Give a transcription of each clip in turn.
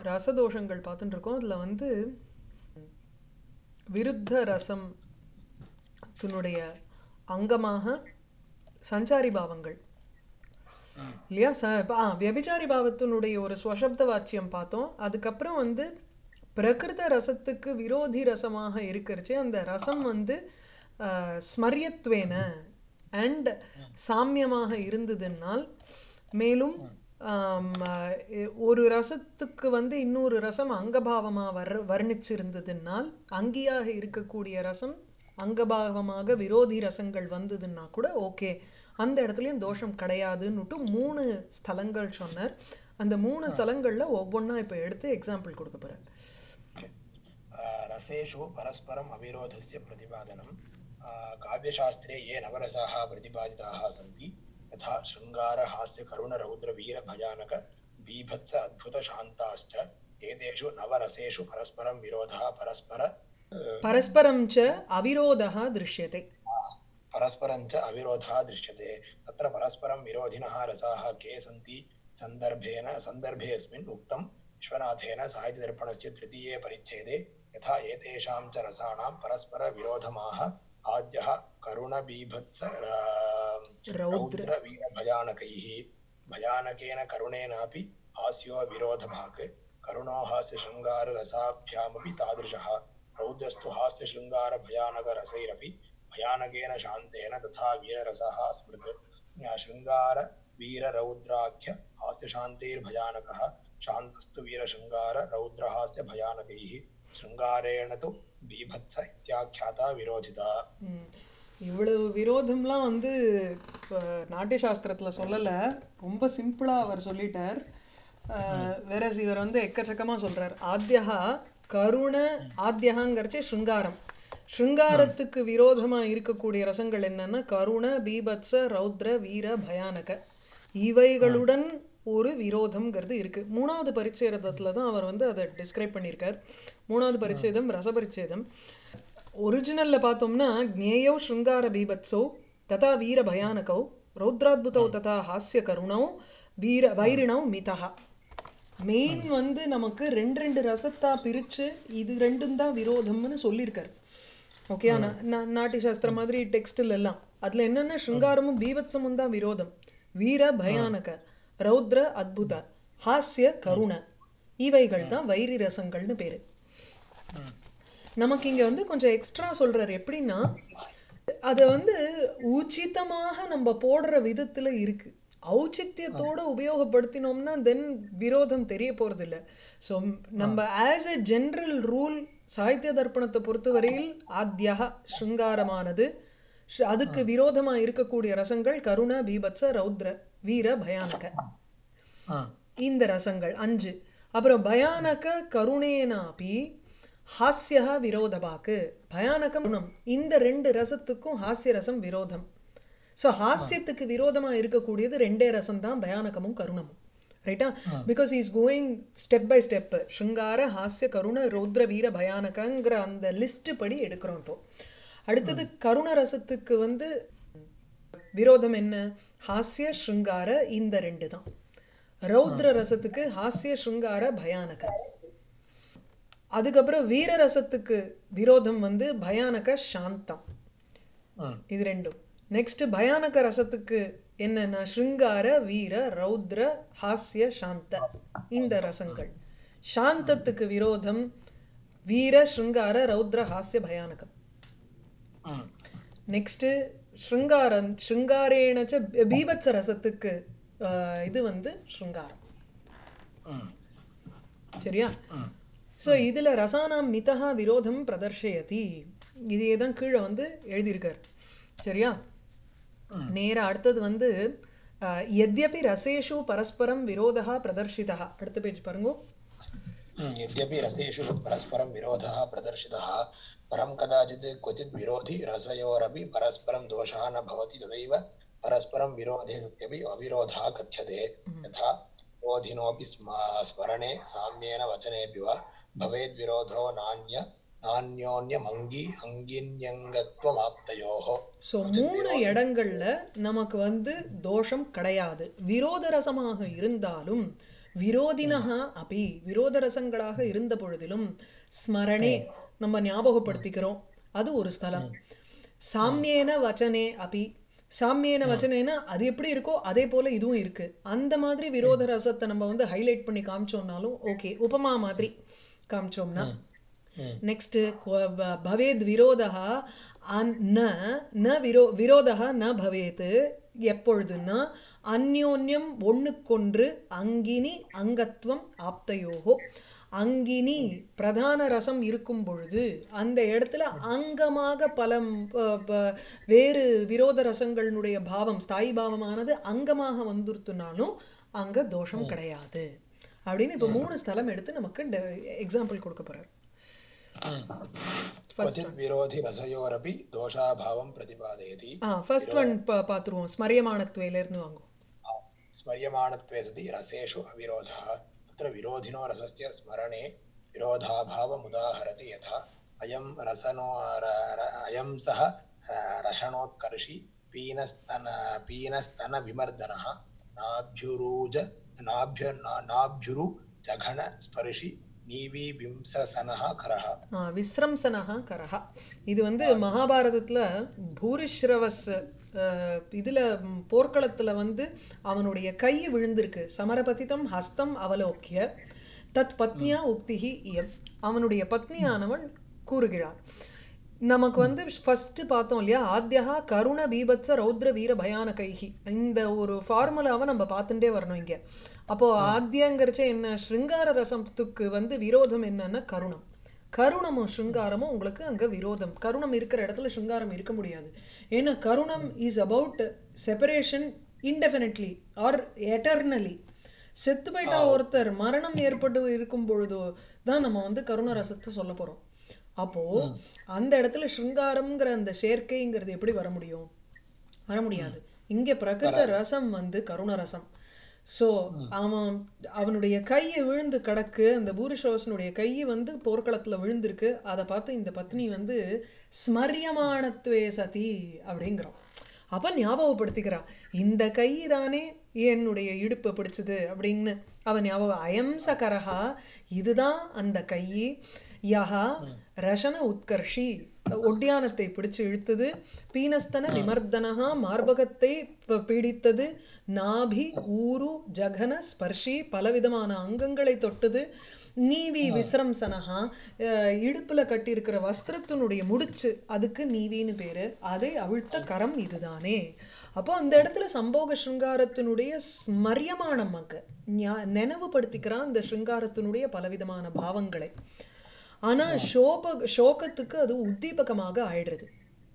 ரசதோஷங்கள் பார்த்துட்டு இருக்கோம் அதில் வந்து விருத்த ரசம் தன்னுடைய அங்கமாக சஞ்சாரி பாவங்கள் இல்லையா ச இப்போ ஆ வியபிச்சாரி பாவத்தினுடைய ஒரு ஸ்வசப்த வாச்சியம் பார்த்தோம் அதுக்கப்புறம் வந்து பிரகிருத ரசத்துக்கு விரோதி ரசமாக இருக்கிறச்சு அந்த ரசம் வந்து ஆஹ், ஸ்மரியத்வேன அண்ட் சாமியமாக இருந்ததுனால் மேலும் ஆம், ஆஹ், ஒரு ரசத்துக்கு வந்து இன்னொரு ரசம் அங்கபாவமாக வர் வர்ணிச்சிருந்ததுனால் அங்கியாக இருக்கக்கூடிய ரசம் அங்கபாவமாக விரோதி ரசங்கள் வந்ததுன்னா கூட ஓகே அந்த இடத்துலையும் தோஷம் கிடையாதுன்னுட்டு மூணு ஸ்தலங்கள் சொன்னார் அந்த மூணு ஸ்தலங்களில் ஒவ்வொன்றா இப்போ எடுத்து எக்ஸாம்பிள் கொடுக்க போகிறேன் रसेषु परस्परम् अविरोधस्य प्रतिपादनं आ, काव्यशास्त्रे ये नवरसाः प्रतिपादिताः सन्ति यथा शृङ्गारहास्यकरुणरौद्रवीरभयानक बीभत्स अद्भुतशान्ताश्च एतेषु नवरसेषु परस्परं विरोधः परस्पर अ, பரஸ்பரம் ச அவிரோதः திருஷ்யते परस्परञ्च अविरोधः दृश्यते तत्र परस्परं विरोधिनः रसाः के सन्ति सन्दर्भेन सन्दर्भेऽस्मिन् उक्तं विश्वनाथेन साहित्यदर्पणस्य तृतीये परिच्छेदे यथा एतेषां च रसाणां परस्परविरोधमाह आद्यः करुणबीभत्स रौद्र रौद्रवीरभयानकैः भयानकेन करुणेनापि हास्यो विरोधभाक् करुणो हास्यशृङ्गाररसाभ्यामपि तादृशः रौद्रस्तु हास्यशृङ्गारभयानकरसैरपि भयानकेन शान्तेन तथा वीररसः स्मृत् शृङ्गार वीररौद्राख्य हास्यशान्तैर्भयानकः शान्तस्तु वीरशृङ्गार रौद्रहास्यभयानकैः शृङ्गारेण तु बीभत्स इत्याख्याता विरोधिता ம். இவ்வளவு விரோதம்லாம் வந்து இப்போ நாட்டிய சாஸ்திரத்தில் சொல்லலை ரொம்ப சிம்பிளாக அவர் சொல்லிட்டார் வேற இவர் வந்து எக்கச்சக்கமாக சொல்றார் ஆத்யஹா கருண ஆத்யகாங்கிறச்சே ஸ்ருங்காரம் ஸ்ருங்காரத்துக்கு விரோதமாக இருக்கக்கூடிய ரசங்கள் என்னன்னா கருண பீபத்ச ரௌத்ர வீர பயானக இவைகளுடன் ஒரு விரோதம்ங்கிறது இருக்கு மூணாவது பரிச்சேதத்தில் தான் அவர் வந்து அதை டிஸ்கிரைப் பண்ணியிருக்கார் மூணாவது பரிச்சேதம் ரசபரிச்சேதம் ஒரிஜினலில் பார்த்தோம்னா ஞேயோ ஸ்ருங்கார பீபத்சோ ததா வீர பயானகௌ ரௌத்ராத்புதௌ ததா ஹாஸ்ய கருணௌ வீர வைரிணௌ மிதஹா மெயின் வந்து நமக்கு ரெண்டு ரெண்டு ரசத்தா பிரித்து இது ரெண்டும் தான் விரோதம்னு சொல்லியிருக்காரு ஓகே நாட்டிய சாஸ்திரம் மாதிரி டெக்ஸ்டில் எல்லாம் அதில் என்னென்ன ஸ்ருங்காரமும் பீபத்சமும் தான் விரோதம் வீர பயானக ரௌத்ர அத்புத ஹாஸ்ய கருண இவைகள் தான் வைரி ரசங்கள்னு பேர் நமக்கு இங்கே வந்து கொஞ்சம் எக்ஸ்ட்ரா சொல்கிறார் எப்படின்னா அதை வந்து உச்சிதமாக நம்ம போடுற விதத்தில் இருக்கு ஔச்சித்தியத்தோட உபயோகப்படுத்தினோம்னா தென் விரோதம் தெரிய போகிறதில்ல ஸோ நம்ம ஆஸ் எ ஜென்ரல் ரூல் சாகித்ய தர்ப்பணத்தை பொறுத்தவரையில் ஆத்யா ஸ்ருங்காரமானது ஷ்- அதுக்கு விரோதமாக இருக்கக்கூடிய ரசங்கள் கருண பீபத்ச ரௌத்ர வீர பயானக இந்த ரசங்கள் அஞ்சு அப்புறம் பயானக கருணேனாபி ஹாஸ்யா விரோதபாக்கு பயானகம் குணம் இந்த ரெண்டு ரசத்துக்கும் ஹாஸ்ய ரசம் விரோதம் ஸோ ஹாஸ்யத்துக்கு விரோதமாக இருக்கக்கூடியது ரெண்டே ரசம் தான் பயானகமும் கருணமும் ரைட்டா because is going step by step ஸ்ருங்கார ஹாஸ்ய கருண ரௌத்ர வீர பயானகங்கிற அந்த லிஸ்ட் படி எடுக்கிறோம் இப்போ அடுத்தது கருண ரசத்துக்கு வந்து விரோதம் என்ன ஹாஸ்ய ஸ்ருங்கார இந்த ரெண்டு தான் ரௌத்ர ரசத்துக்கு ஹாஸ்ய ஸ்ருங்கார பயானக அதுக்கப்புறம் வீர ரசத்துக்கு விரோதம் வந்து பயானக சாந்தம் இது ரெண்டும் நெக்ஸ்ட் பயானக ரசத்துக்கு என்னன்னா ஸ்ருங்கார வீர ரௌத்ர ஹாஸ்ய சாந்த இந்த ரசங்கள் சாந்தத்துக்கு விரோதம் வீர ஸ்ருங்கார ரௌத்ர ஹாஸ்ய பயானகம் நெக்ஸ்ட்டு ஸ்ருங்காரம் ஸ்ருங்காரேணச்ச பீபத்ச ரசத்துக்கு ஆஹ், இது வந்து ஸ்ருங்காரம் சரியா ஸோ இதில் ரசானாம் மிதஹா விரோதம் பிரதர்ஷயதி இதே தான் கீழே வந்து எழுதியிருக்கார் சரியா நேரா அடுத்தது வந்து ஆஹ், यद्यपि ரசேஷு பரஸ்பரம் விரோதா பிரதர்ஷிதா அடுத்த பேஜ் பாருங்க यद्यपि रसेषु परस्परं विरोधः प्रदर्शितः परं कदाचित् क्वचित् विरोधि रसयोरपि परस्परं दोषः न भवति तदैव परस्परं विरोधे सत्यपि अविरोधः कथ्यते यथा विरोधिनोऽपि स्म स्मरणे साम्येन वचनेऽपि वा भवेद्विरोधो नान्य नान्योन्यमङ्गी अङ्गिन्यङ्गत्वमाप्तयोः ஸோ மூணு இடங்கள்ல நமக்கு வந்து தோஷம் கிடையாது விரோத ரசமாக இருந்தாலும் விரோதினஹ அபி விரோத ரசங்களாக இருந்த பொழுதிலும் ஸ்மரணே நம்ம ஞாபகப்படுத்திக்கிறோம் அது ஒரு ஸ்தலம் சாமியேன வச்சனே அபி சாமியேன வச்சனேனா அது எப்படி இருக்கோ அதே போல இதுவும் இருக்கு அந்த மாதிரி விரோத ரசத்தை நம்ம வந்து ஹைலைட் பண்ணி காமிச்சோம்னாலும் ஓகே உபமா மாதிரி காமிச்சோம்னா नेक्स्ट् भवेद् विरोधः अन्- न न विरो विरोधः न भवेत् எப்பொழுதுன்னா அந்யோன்யம் ஒண்ணுக்கொன்று அங்கினி அங்கத்துவம் ஆப்தையோகோ அங்கினி பிரதான ரசம் இருக்கும் பொழுது அந்த இடத்துல அங்கமாக பல ம், ப- ப- வேறு விரோத ரசங்களினுடைய பாவம் ஸ்தாயி பாவமானது அங்கமாக வந்துருத்துனாலும் அங்க தோஷம் கிடையாது அப்படின்னு இப்போ மூணு ஸ்தலம் எடுத்து நமக்கு எக்ஸாம்பிள் கொடுக்க போறார் क्वचित् विरोधि रसयोरपि दोषाभावं प्रतिपादयति ஆ ஃபர்ஸ்ட் ஒன் பார்த்துருவோம் ஸ்மரியமானத்வேலேருந்து வாங்குவோம் स्मर्यमाणत्वे सति रसेषु अविरोधः तत्र विरोधिनो रसस्य स्मरणे विरोधाभावमुदाहरति यथा अयं रसनो र- र- अयं सः र- रसणोत्कर्षि पीनस्तन पीनस्तनविमर्दनः नाभ्युरूज नाभ्य ना- नाभ्युरु जघनस्पर्शि नीवीबिंससनः करः ஆ, விஸ்ரம்சனஹா கரஹா இது வந்து மகாபாரதத்தில் பூரிஸ்ரவஸ் அஹ், இதுல ம், போர்க்களத்துல வந்து அவனுடைய கை விழுந்திருக்கு சமரபதிதம் ஹஸ்தம் அவலோக்கிய தத் பத்னியா உக்திஹி இயம் அவனுடைய பத்னியானவன் கூறுகிறார் நமக்கு வந்து ஃபர்ஸ்ட் பார்த்தோம் இல்லையா ஆத்யா கருண பீபத்ச ரௌத்ர வீர பயான கைஹி இந்த ஒரு ஃபார்முலாவை நம்ம பார்த்துட்டே வரணும் இங்க அப்போ ஆத்யங்கிறச்ச என்ன ஸ்ருங்கார ரசத்துக்கு வந்து விரோதம் என்னன்னா கருணம் கருணமும் ஸ்ருங்காரமும் உங்களுக்கு அங்க விரோதம் கருணம் இருக்கிற இடத்துல ஸ்ருங்காரம் இருக்க முடியாது ஏன்னா கருணம் is about separation indefinitely or eternally செத்து போயிட்டா ஒருத்தர் மரணம் ஏற்பட்டு இருக்கும் பொழுதோ தான் நம்ம வந்து கருண ரசத்தை சொல்ல போறோம் அப்போ அந்த இடத்துல ஸ்ருங்காரம்ங்கிற அந்த சேர்க்கைங்கிறது எப்படி வர முடியும் வர முடியாது இங்க பிரகிருத ரசம் வந்து கருண ரசம் ஸோ அவன் அவனுடைய கையை விழுந்து கிடக்கு அந்த பூரிஷோசனுடைய கை வந்து போர்க்களத்துல விழுந்திருக்கு அதை பார்த்து இந்த பத்னி வந்து ஸ்மரியமானத்வே சதி அப்படிங்கிறான் அப்ப ஞாபகப்படுத்திக்கிறா இந்த கை தானே என்னுடைய இடுப்பை பிடிச்சது அப்படின்னு அவன் ஞாபகம் அயம்சகரஹா இதுதான் அந்த கை யஹா ரஷன உத்கர்ஷி ஒட்டியானத்தை பிடிச்சு இழுத்தது பீனஸ்தன விமர்தனஹா மார்பகத்தை ப- பீடித்தது நாபி ஊரு ஜகன ஸ்பர்ஷி பலவிதமான அங்கங்களை தொட்டது நீவி விஸ்ரம்சனஹா அஹ், இடுப்புல கட்டியிருக்கிற வஸ்திரத்தினுடைய முடிச்சு அதுக்கு நீவின்னு பேரு அதை அவிழ்த்த கரம் இதுதானே அப்போ அந்த இடத்துல சம்போக சிருங்காரத்தினுடைய ஸ்மரியமானம் அங்க ஞா- நினைவுபடுத்திக்கிறான் அந்த சிருங்காரத்தினுடைய பலவிதமான பாவங்களை ஆனா சோப சோகத்துக்கு அது உத்தீபகமாக ஆயிடுறது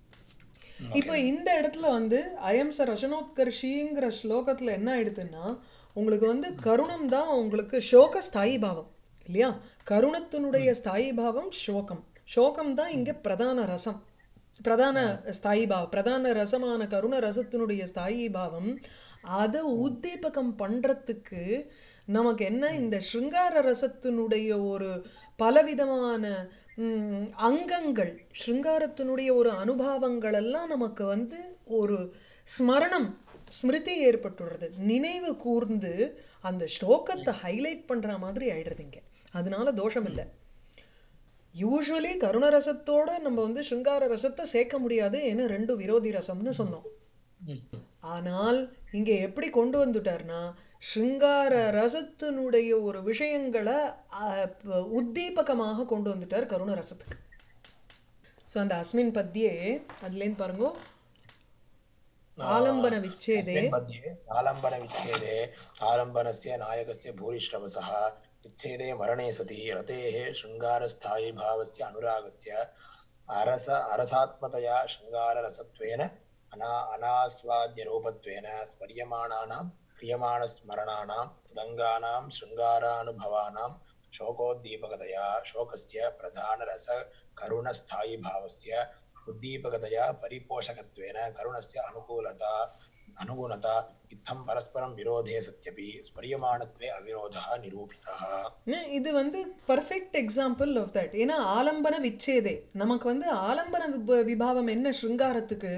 இப்போ இந்த இடத்துல வந்து அயம் ச ரசனோத்கர்ஷிங்கிற ஸ்லோகத்துல என்ன ஆயிடுதுன்னா உங்களுக்கு வந்து கருணம் தான் உங்களுக்கு சோக ஸ்தாயி பாவம் இல்லையா கருணத்தினுடைய ஸ்தாயி பாவம் சோகம் சோகம் தான் இங்க பிரதான ரசம் பிரதான ஸ்தாயி பாவம் பிரதான ரசமான கருண ரசத்தினுடைய ஸ்தாயி பாவம் அதை உத்தீபகம் பண்றதுக்கு நமக்கு என்ன இந்த ஸ்ருங்கார ரசத்தினுடைய ஒரு பலவிதமான ம், அங்கங்கள் ஸ்ருங்காரத்தினுடைய ஒரு அனுபவங்கள் எல்லாம் நமக்கு வந்து ஒரு ஸ்மரணம் ஸ்மிருதி ஏற்பட்டுடுறது நினைவு கூர்ந்து அந்த ஸ்லோகத்தை ஹைலைட் பண்ற மாதிரி ஆயிடுறது இங்க அதனால தோஷம் இல்லை யூஸ்வலி கருண ரசத்தோட நம்ம வந்து ஸ்ருங்கார ரசத்தை சேர்க்க முடியாது ஏன்னா ரெண்டு விரோதி ரசம்னு சொன்னோம் ஆனால் இங்க எப்படி கொண்டு வந்துட்டார்னா ஸ்ருங்கார ரசத்தினுடைய ஒரு விஷயங்களை அஹ், ப- உத்தீபகமாக கொண்டு வந்துட்டார் கருண ரசத்துக்கு ஸோ அந்த அஸ்மின் பத்தியே அதுலேருந்து பாருங்க ஆலம்பன விச்சேதே अस्मिन् मध्ये आलम्बनविच्छेदे आलम्बनस्य नायकस्य भूरिश्रवसः विच्छेदे मरणे सति रतेः शृङ्गारस्थायीभावस्य अनुरागस्य अरस अरसात्मतया शृङ्गाररसत्वेन अना अनास्वाद्यरूपत्वेन स्मर्यमाणानां क्रियमाणस्मरणानां तदङ्गानां शृङ्गारानुभवानां शोकोद्दीपकतया शोकस्य प्रधानरसकरुणस्थायीभावस्य उद्दीपकतया परिपोषकत्वेन करुणस्य अनुकूलता अनुगुणता इत्थं परस्परं विरोधे सत्यपि स्मर्यमाणत्वे अविरोधः निरूपितः ந- இது வந்து பர்ஃபெக்ட் எக்ஸாம்பிள் ஆஃப் தட் ஏன்னா ஆலம்பன விச்சேதே நமக்கு வந்து ஆலம்பன விப- விபாவம் என்ன ஸ்ருங்காரத்துக்கு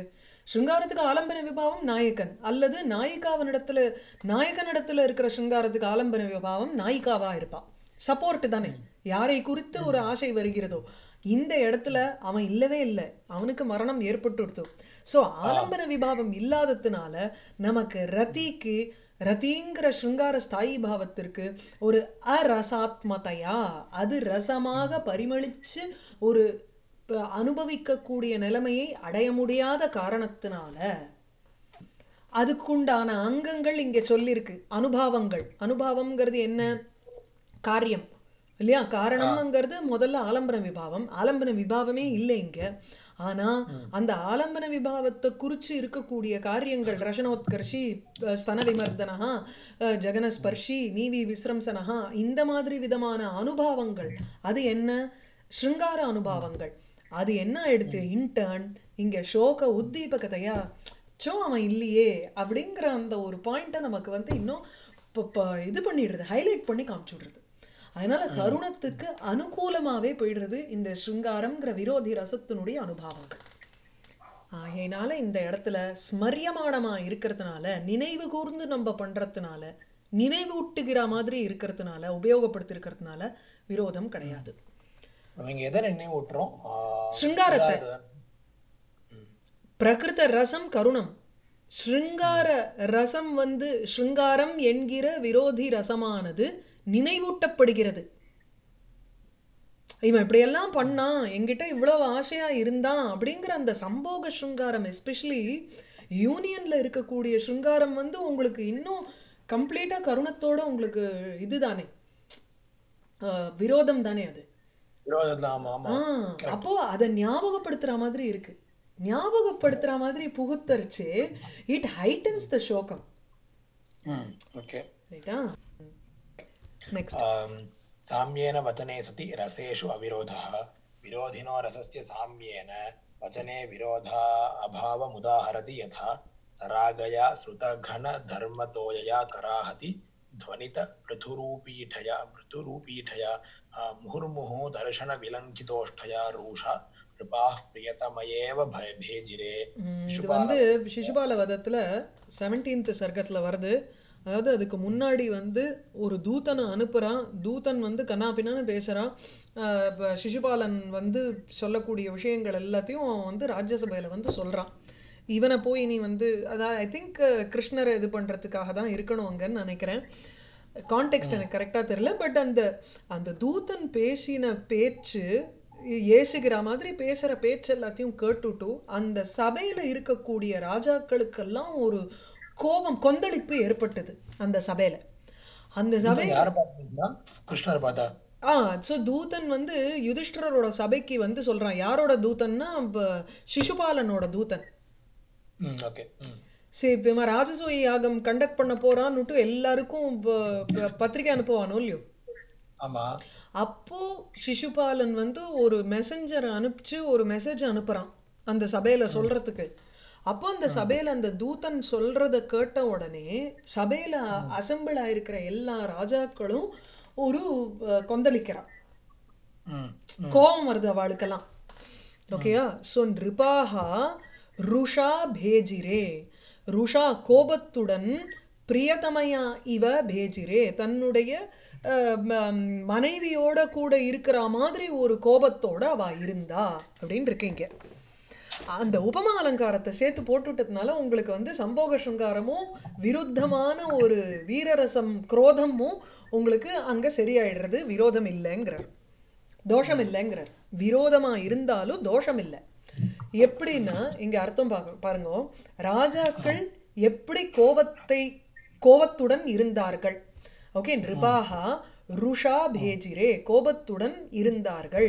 சிருங்காரத்துக்கு ஆலம்பன விபாவம் நாயகன் அல்லது நாயிகாவனிடத்துல நாயகனிடத்துல இருக்கிற சிருங்காரத்துக்கு ஆலம்பன விபாவம் நாயிகாவா இருப்பா சப்போர்ட் தானே யாரை குறித்து ஒரு ஆசை வருகிறதோ இந்த இடத்துல அவன் இல்லவே இல்லை அவனுக்கு மரணம் ஏற்பட்டுடுத்து ஸோ ஆலம்பன விபாவம் இல்லாததுனால நமக்கு ரதிக்கு ரதிங்கிற ஸ்ருங்கார ஸ்தாயி பாவத்திற்கு ஒரு அரசாத்மதையா அது ரசமாக பரிமளிச்சு ஒரு ப- அனுபவிக்கக்கூடிய நிலைமையை அடைய முடியாத காரணத்தினால அதுக்குண்டான அங்கங்கள் இங்க சொல்லியிருக்கு அனுபாவங்கள் அனுபாவம்ங்கிறது என்ன காரியம் இல்லையா காரணம்ங்கிறது முதல்ல ஆலம்பன விபாவம் ஆலம்பன விபாவமே இல்லை இங்க ஆனா அந்த ஆலம்பன விபாவத்தை குறிச்சு இருக்கக்கூடிய காரியங்கள் ரசனோத்கர்ஷி அஹ், ஸ்தன விமர்தனஹா அஹ், ஜகனஸ்பர்ஷி நீவி விஸ்ரம்சனஹா இந்த மாதிரி விதமான அனுபாவங்கள் அது என்ன ஸ்ருங்கார அனுபாவங்கள் அது என்ன ஆயிடுத்து இன்டர்ன் இங்க சோக உத்தீபகதையா சோ அவன் இல்லையே அப்படிங்கிற அந்த ஒரு பாயிண்ட்டை நமக்கு வந்து இன்னும் இப்போ இப்போ இது பண்ணிடுறது ஹைலைட் பண்ணி காமிச்சு விடுறது அதனால கருணத்துக்கு அனுகூலமாவே போயிடுறது இந்த சிருங்காரம்ங்கிற விரோதி ரசத்தினுடைய அனுபவங்கள் ஆகையினால இந்த இடத்துல ஸ்மரியமானமா இருக்கிறதுனால நினைவு கூர்ந்து நம்ம பண்றதுனால நினைவூட்டுகிற மாதிரி இருக்கிறதுனால உபயோகப்படுத்திருக்கிறதுனால விரோதம் கிடையாது அவங்க எதை நினைவு விட்டுறோம் சிருங்காரத்தை பிரகிருத ரசம் கருணம் ஸ்ருங்கார ரசம் வந்து ஸ்ருங்காரம் என்கிற விரோதி ரசமானது நினைவூட்டப்படுகிறது இவன் இப்படியெல்லாம் பண்ணான் என்கிட்ட இவ்வளவு ஆசையா இருந்தான் அப்படிங்கிற அந்த சம்போக ஸ்ருங்காரம் எஸ்பெஷலி யூனியன்ல இருக்கக்கூடிய ஸ்ருங்காரம் வந்து உங்களுக்கு இன்னும் கம்ப்ளீட்டா கருணத்தோட உங்களுக்கு இதுதானே ஆஹ் விரோதம் தானே அது விரோதத்துல ஆமா ஆமா ஆ அப்போ அதை ஞாபகப்படுத்துற மாதிரி இருக்கு ஞாபகப்படுத்துற மாதிரி புகுத்தரிச்சு இட் ஹைட்டன்ஸ் த சோகம் ம் ஓகே ரைட்டா நெக்ஸ்ட் साम्येन वचने सति रसेषु अविरोधः विरोधिनो रसस्य साम्येन वचने विरोधा अभावमुदाहरति यथा सरागया श्रुतघनधर्मतोयया कराहति ध्वनित पृथुरूपीठया पृथुरूपीठया आ, मुहुर्मुहुः दर्शनविलङ्घितोष्ठया रूषा नृपाः प्रियतमयेव भय- भेजिरे இது வந்து சிசுபால வதத்துல செவன்டீன்த் சர்க்கத்துல வருது அதாவது அதுக்கு முன்னாடி வந்து ஒரு தூதனை அனுப்புறான் தூதன் வந்து கண்ணாபின்னான்னு பேசுறான் ஆஹ் இப்ப சிசுபாலன் வந்து சொல்லக்கூடிய விஷயங்கள் எல்லாத்தையும் அவன் வந்து ராஜ்யசபையில வந்து சொல்றான் இவனை போய் நீ வந்து அதான் ஐ திங்க் கிருஷ்ணரை இது பண்றதுக்காக தான் இருக்கணும் அங்கன்னு நினைக்கிறேன் கான்டெக்ட் எனக்கு கரெக்டாக தெரியல பட் அந்த அந்த தூதன் பேசின பேச்சு ஏசுகிற மாதிரி பேசுகிற பேச்சு எல்லாத்தையும் கேட்டுட்டு அந்த சபையில் இருக்கக்கூடிய ராஜாக்களுக்கெல்லாம் ஒரு கோபம் கொந்தளிப்பு ஏற்பட்டது அந்த சபையில் அந்த சபை யாரை பார்த்தீங்கன்னா கிருஷ்ணர் பார்த்தா ஆ ஸோ தூதன் வந்து யுதிஷ்டரோட சபைக்கு வந்து சொல்றான் யாரோட தூதன்னா இப்ப சிசுபாலனோட தூதன் ம் ஓகே ம் சரி இப்போ இவன் ராஜசூய யாகம் கண்டக்ட் பண்ண போறான்னுட்டு எல்லாருக்கும் ப- ப- பத்திரிக்கை அனுப்புவானோ இல்லையோ ஆமா அப்போ சிசுபாலன் வந்து ஒரு மெசஞ்சர் அனுப்பிச்சு ஒரு மெசேஜ் அனுப்புறான் அந்த சபையில சொல்றதுக்கு அப்போ அந்த சபையில அந்த தூதன் சொல்றத கேட்ட உடனே சபையில அசம்பிள் ஆயிருக்கிற எல்லா ராஜாக்களும் ஒரு அஹ், கொந்தளிக்கிறான் ம் கோபம் வருது அவளுக்கெல்லாம் ஓகேயா ஸோ நிருபாகா ருஷா பேஜிரே ருஷா கோபத்துடன் பிரியதமையா இவ பேஜிரே தன்னுடைய அஹ், ம- மனைவியோட கூட இருக்கிற மாதிரி ஒரு கோபத்தோட அவ இருந்தா அப்படின்னு இருக்கீங்க அந்த உபமா அலங்காரத்தை சேர்த்து போட்டுட்டதுனால உங்களுக்கு வந்து சம்போக சிருங்காரமும் விருத்தமான ஒரு வீரரசம் குரோதமும் உங்களுக்கு அங்க சரியாயிடுறது விரோதம் இல்லைங்கிறார் தோஷம் இல்லைங்கிறார் விரோதமா இருந்தாலும் தோஷம் இல்லை எப்படின்னா இங்க அர்த்தம் பார்க்க பாருங்க ராஜாக்கள் எப்படி கோபத்தை கோபத்துடன் இருந்தார்கள் ஓகே நிருபாகா ருஷா பேஜிரே கோபத்துடன் இருந்தார்கள்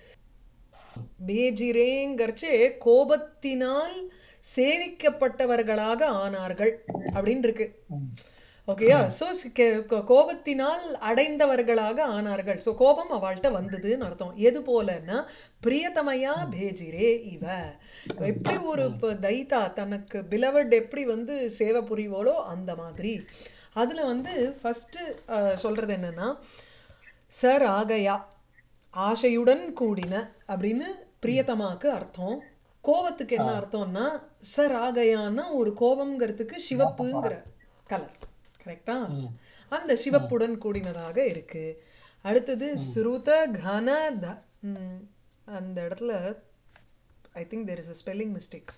பேஜிரேங்கர்ச்சே கோபத்தினால் சேவிக்கப்பட்டவர்களாக ஆனார்கள் அப்படின்னு இருக்கு ஓகேயா ஸோ கோபத்தினால் அடைந்தவர்களாக ஆனார்கள் ஸோ கோபம் அவள்கிட்ட வந்ததுன்னு அர்த்தம் எது போலன்னா பிரியதமையா பேஜிரே இவ எப்படி ஒரு இப்போ தைத்தா தனக்கு பிலவட் எப்படி வந்து சேவை புரிவோளோ அந்த மாதிரி அதில் வந்து ஃபஸ்ட்டு சொல்கிறது என்னன்னா சர் ஆகையா ஆசையுடன் கூடின அப்படின்னு பிரியதமாக்கு அர்த்தம் கோவத்துக்கு என்ன அர்த்தம்னா ச ராகயான்னா ஒரு கோபம்ங்கிறதுக்கு சிவப்புங்கிற கலர் கரெக்டா அந்த சிவப்புடன் கூடினதாக இருக்கு அடுத்தது ஸ்ருத கன த ம், அந்த இடத்துல I think there is a spelling mistake